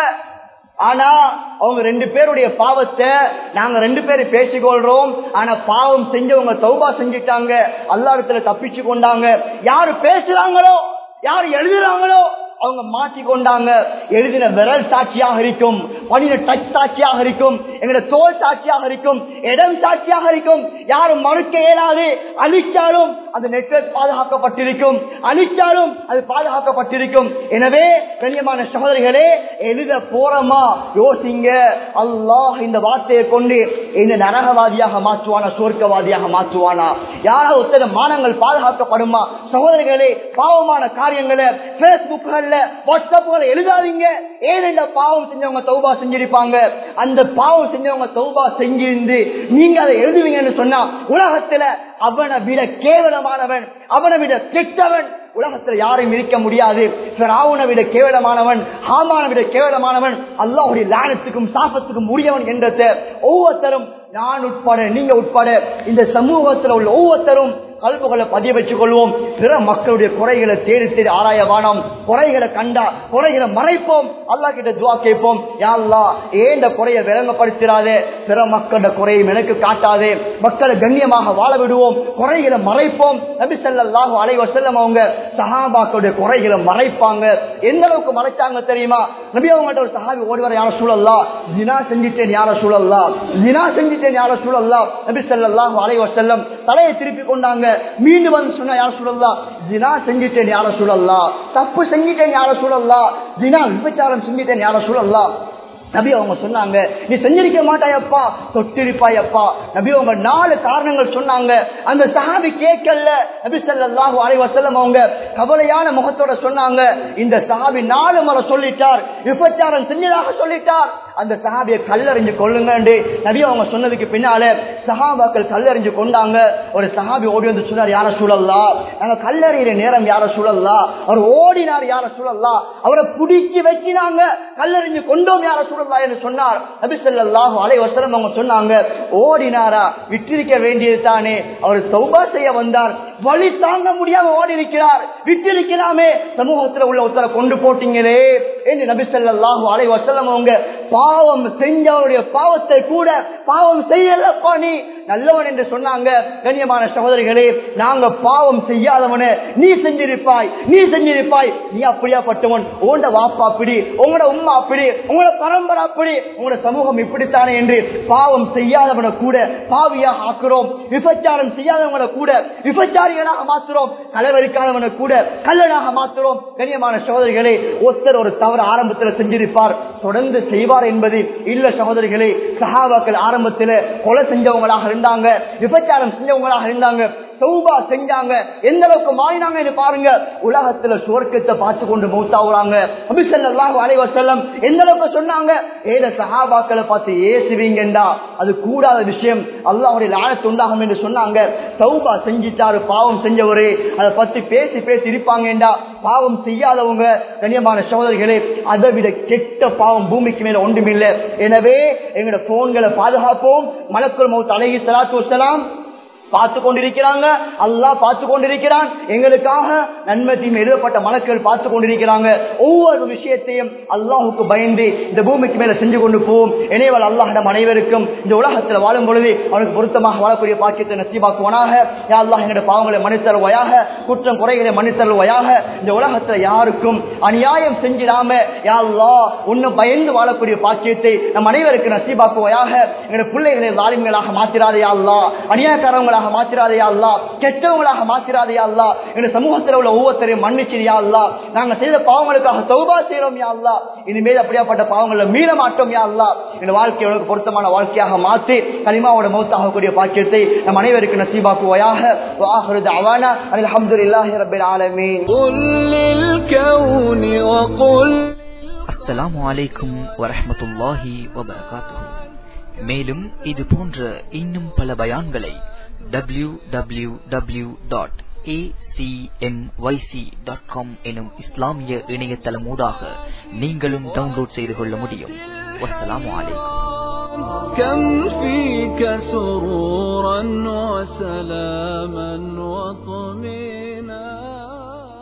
ஆனா அவங்க ரெண்டு பேருடைய பாவத்தை நாங்க ரெண்டு பேரும் பேசிக்கொள்றோம் ஆனா பாவம் செஞ்சவங்க தௌபா செஞ்சுட்டாங்க அல்லாடத்துல தப்பிச்சு கொண்டாங்க யாரு பேசுறாங்களோ யாரு எழுதுறாங்களோ அவங்க மாட்டிக்கொண்டாங்க எழுதின விரல் சாட்சியாக இருக்கும் பண்ணின டச் சாட்சியாக இருக்கும் எங்களோட தோல் சாட்சியாக இருக்கும் இடம் சாட்சியாக இருக்கும் யாரும் மறுக்க இயலாது அழிச்சாலும் அந்த நெட்வொர்க் பாதுகாக்கப்பட்டிருக்கும் அழிச்சாலும் அது பாதுகாக்கப்பட்டிருக்கும் எனவே கண்ணியமான சகோதரிகளே எழுத போறோமா யோசிங்க அல்லாஹ் இந்த வார்த்தையை கொண்டு இந்த நரகவாதியாக மாற்றுவானா சொர்க்கவாதியாக மாற்றுவானா யாராவது ஒருத்தர் மானங்கள் பாதுகாக்கப்படுமா சகோதரிகளே பாவமான காரியங்களை பேஸ்புக்குகள்ல வாட்ஸ்அப்புகளை எழுதாதீங்க ஏன் இந்த பாவம் செஞ்சவங்க தௌபா செஞ்சிருப்பாங்க அந்த பாவம் செஞ்சவங்க தௌபா செஞ்சிருந்து நீங்க அதை எழுதுவீங்கன்னு சொன்னா உலகத்துல அவனை விட கேவலமானவன் அவனை விட கெட்டவன் உலகத்துல யாரும் இருக்க முடியாது பிராவுனை விட கேவலமானவன் ஹாமான விட கேவலமானவன் அல்லாஹுடைய லானத்துக்கும் சாபத்துக்கும் உரியவன் என்றத ஒவ்வொருத்தரும் நான் உட்பட நீங்க உட்பட இந்த சமூகத்துல உள்ள ஒவ்வொருத்தரும் கல்புகளை பதிய வச்சுக் கொள்வோம் பிற மக்களுடைய குறைகளை தேடி தேடி ஆராய வானோம் குறைகளை கண்டா குறைகளை மறைப்போம் அல்லா கிட்ட துவா கேட்போம் யாழ்லா ஏன் இந்த குறையை விளங்கப்படுத்திடாதே பிற மக்களோட குறையும் எனக்கு காட்டாதே மக்களை கண்ணியமாக வாழ விடுவோம் குறைகளை மறைப்போம் நபி ஸல்லல்லாஹு அலைஹி வஸல்லம் அவங்க சஹாபாக்களுடைய குறைகளை மறைப்பாங்க எந்த அளவுக்கு மறைச்சாங்க தெரியுமா நபி அவங்கள்ட்ட ஒரு சஹாபி ஓடிவர யார சூழல்லா ஜினா செஞ்சிட்டேன் யார சூழல்லா ஜினா செஞ்சிட்டேன் யார சூழல்லா நபி ஸல்லல்லாஹு அலைஹி வஸல்லம் தலையை திருப்பி கொண்டாங்க மீண்டும் வந்து சொன்னா யார சூழல்லா ஜினா செஞ்சிட்டேன் யார சூழல்லா தப்பு செஞ்சிட்டேன் யார சூழல்லா ஜினா விபச்சாரம் செஞ்சிட்டேன் யார சூழல்லா நபி அவங்க சொன்னாங்க நீ செஞ்சிருக்க மாட்டாயப்பா தொட்டிருப்பாயப்பா நபி அவங்க நாலு காரணங்கள் சொன்னாங்க அந்த சஹாபி கேட்கல நபி ஸல்லல்லாஹு அலைஹி வஸல்லம் அவங்க கவலையான முகத்தோட சொன்னாங்க இந்த சஹாபி நாலு முறை சொல்லிட்டார் விபச்சாரம் செஞ்சதாக சொல்லிட்டார் அந்த சஹாபியை கல்லறிஞ்சு கொள்ளுங்க நபி அவங்க சொன்னதுக்கு பின்னால சஹாபாக்கள் கல்லறிஞ்சு கொண்டாங்க ஒரு சஹாபி ஓடி வந்து சொன்னார் யார சூழல்லா நாங்க கல்லறிகிற நேரம் யார சூழல்லா அவர் ஓடினார் யார சூழல்லா அவரை பிடிக்கி வச்சினாங்க கல்லறிஞ்சு கொண்டோம் யார சூழல்லா என்று சொன்னார் நபி ஸல்லல்லாஹு அலைஹி வஸல்லம் அவங்க சொன்னாங்க ஓடினாரா விட்டிருக்க வேண்டியது தானே அவர் தௌபா செய்ய வந்தார் வழி தாங்க முடியாம ஓடி இருக்கிறார் விட்டிருக்கலாமே சமூகத்துல உள்ள ஒருத்தரை கொண்டு போட்டீங்களே என்று நபி ஸல்லல்லாஹு அலைஹி வஸல்லம் அவங்க பாவம் செஞ்சவருடைய பாவத்தை கூட பாவம் செய்யலப்பா நீ நல்லவன் என்று சொன்னாங்க கண்ணியமான சகோதரிகளே நாங்க பாவம் செய்யாதவனே நீ செஞ்சிருப்பாய் நீ செஞ்சிருப்பாய் நீ அப்படியாப்பட்டவன் உங்களோட வாப்பா அப்படி உங்களோட உம்மா அப்படி உங்களோட பரம்பரை அப்படி உங்களோட சமூகம் இப்படித்தானே என்று பாவம் செய்யாதவனை கூட பாவியாக ஆக்குறோம் விபச்சாரம் செய்யாதவங்களை கூட விபச்சாரிகளாக மாத்துறோம் கலவரிக்காதவனை கூட கல்லனாக மாத்துறோம் கண்ணியமான சகோதரிகளே ஒருத்தர் ஒரு தவறு ஆரம்பத்தில் செஞ்சிருப்பார் தொடர்ந்து செய்வார் என்பது இல்ல சகோதரிகளே சஹாபாக்கள் ஆரம்பத்தில் கொலை செஞ்சவங்களாக இருந்தாங்க விபச்சாரம் செஞ்சவங்களாக இருந்தாங்க சௌபா செஞ்சாங்க எந்த அளவுக்கு மாறினாங்க பாருங்க உலகத்துல சுவர்க்கத்தை பார்த்து கொண்டு மௌத்தாவுறாங்க அபிசல்லாஹு அலைவசல்லம் எந்த அளவுக்கு சொன்னாங்க ஏத சஹாபாக்களை பார்த்து ஏசுவீங்கண்டா அது கூடாத விஷயம் அல்லாஹுடைய லானத்து உண்டாகும் என்று சொன்னாங்க சௌபா செஞ்சிட்டாரு பாவம் செஞ்சவரு அதை பத்தி பேசி பேசி இருப்பாங்கடா பாவம் செய்யாதவங்க கண்ணியமான சகோதரிகளே அதை விட கெட்ட பாவம் பூமிக்கு மேல ஒன்றுமில்லை எனவே எங்களோட போன்களை பாதுகாப்போம் மலக்குள் மௌத் அழகி சலாத்து வசலாம் பார்த்து கொண்டிருக்கிறாங்க அல்லா பார்த்து கொண்டிருக்கிறான் எங்களுக்காக நன்மை தீமை எழுதப்பட்ட மலக்கள் பார்த்து கொண்டிருக்கிறாங்க ஒவ்வொரு விஷயத்தையும் அல்லாஹுக்கு பயந்து இந்த பூமிக்கு மேல செஞ்சு கொண்டு போவோம் இணைவல் அல்லாஹிடம் அனைவருக்கும் இந்த உலகத்தில் வாழும் பொழுது அவனுக்கு பொருத்தமாக வாழக்கூடிய பாக்கியத்தை நசிபாக்குவானாக யா அல்லாஹ் எங்களுடைய பாவங்களை மன்னித்தருவாயாக குற்றம் குறைகளை மன்னித்தருவாயாக இந்த உலகத்தில் யாருக்கும் அநியாயம் செஞ்சிடாம யா அல்லாஹ் உன்னை பயந்து வாழக்கூடிய பாக்கியத்தை நம் அனைவருக்கு நசிபாக்குவாயாக எங்களுடைய பிள்ளைகளை வாலிம்களாக மாத்திராதையா அல்லா அநியாயக்காரவங்களை கெட்டவங்களாக மாத்திராதையா அல்லா கெட்டவங்களாக மாத்திராதையா அல்லா எங்க சமூகத்தில் உள்ள ஒவ்வொருத்தரையும் மன்னிச்சிரியா அல்லா நாங்க செய்த பாவங்களுக்காக சௌபா செய்யறோம் யா அல்லா இனிமேல் அப்படியாப்பட்ட பாவங்களை மீள மாட்டோம் யா அல்லா எங்க வாழ்க்கையை உனக்கு பொருத்தமான வாழ்க்கையாக மாற்றி கனிமாவோட மௌத்தாகக்கூடிய பாக்கியத்தை நம் அனைவருக்கு நசீபாக்குவாயாக வாஹருது அவானா அல்ஹம்துலில்லாஹி ரப்பில் ஆலமீன் قل للكون وقل அஸ்ஸலாமு அலைக்கும் வரஹ்மத்துல்லாஹி வபரகாத்துஹு மேலும் இது போன்ற இன்னும் பல பயான்களை டபிள்யூ டபிள்யூ டபிள்யூ டாட் எனும் இஸ்லாமிய இணையதளமூடாக நீங்களும் டவுன்லோட் செய்து கொள்ள முடியும் வஸ்ஸலாமு அலைக்கும் كم فيك سرورا وسلاما وطمئنا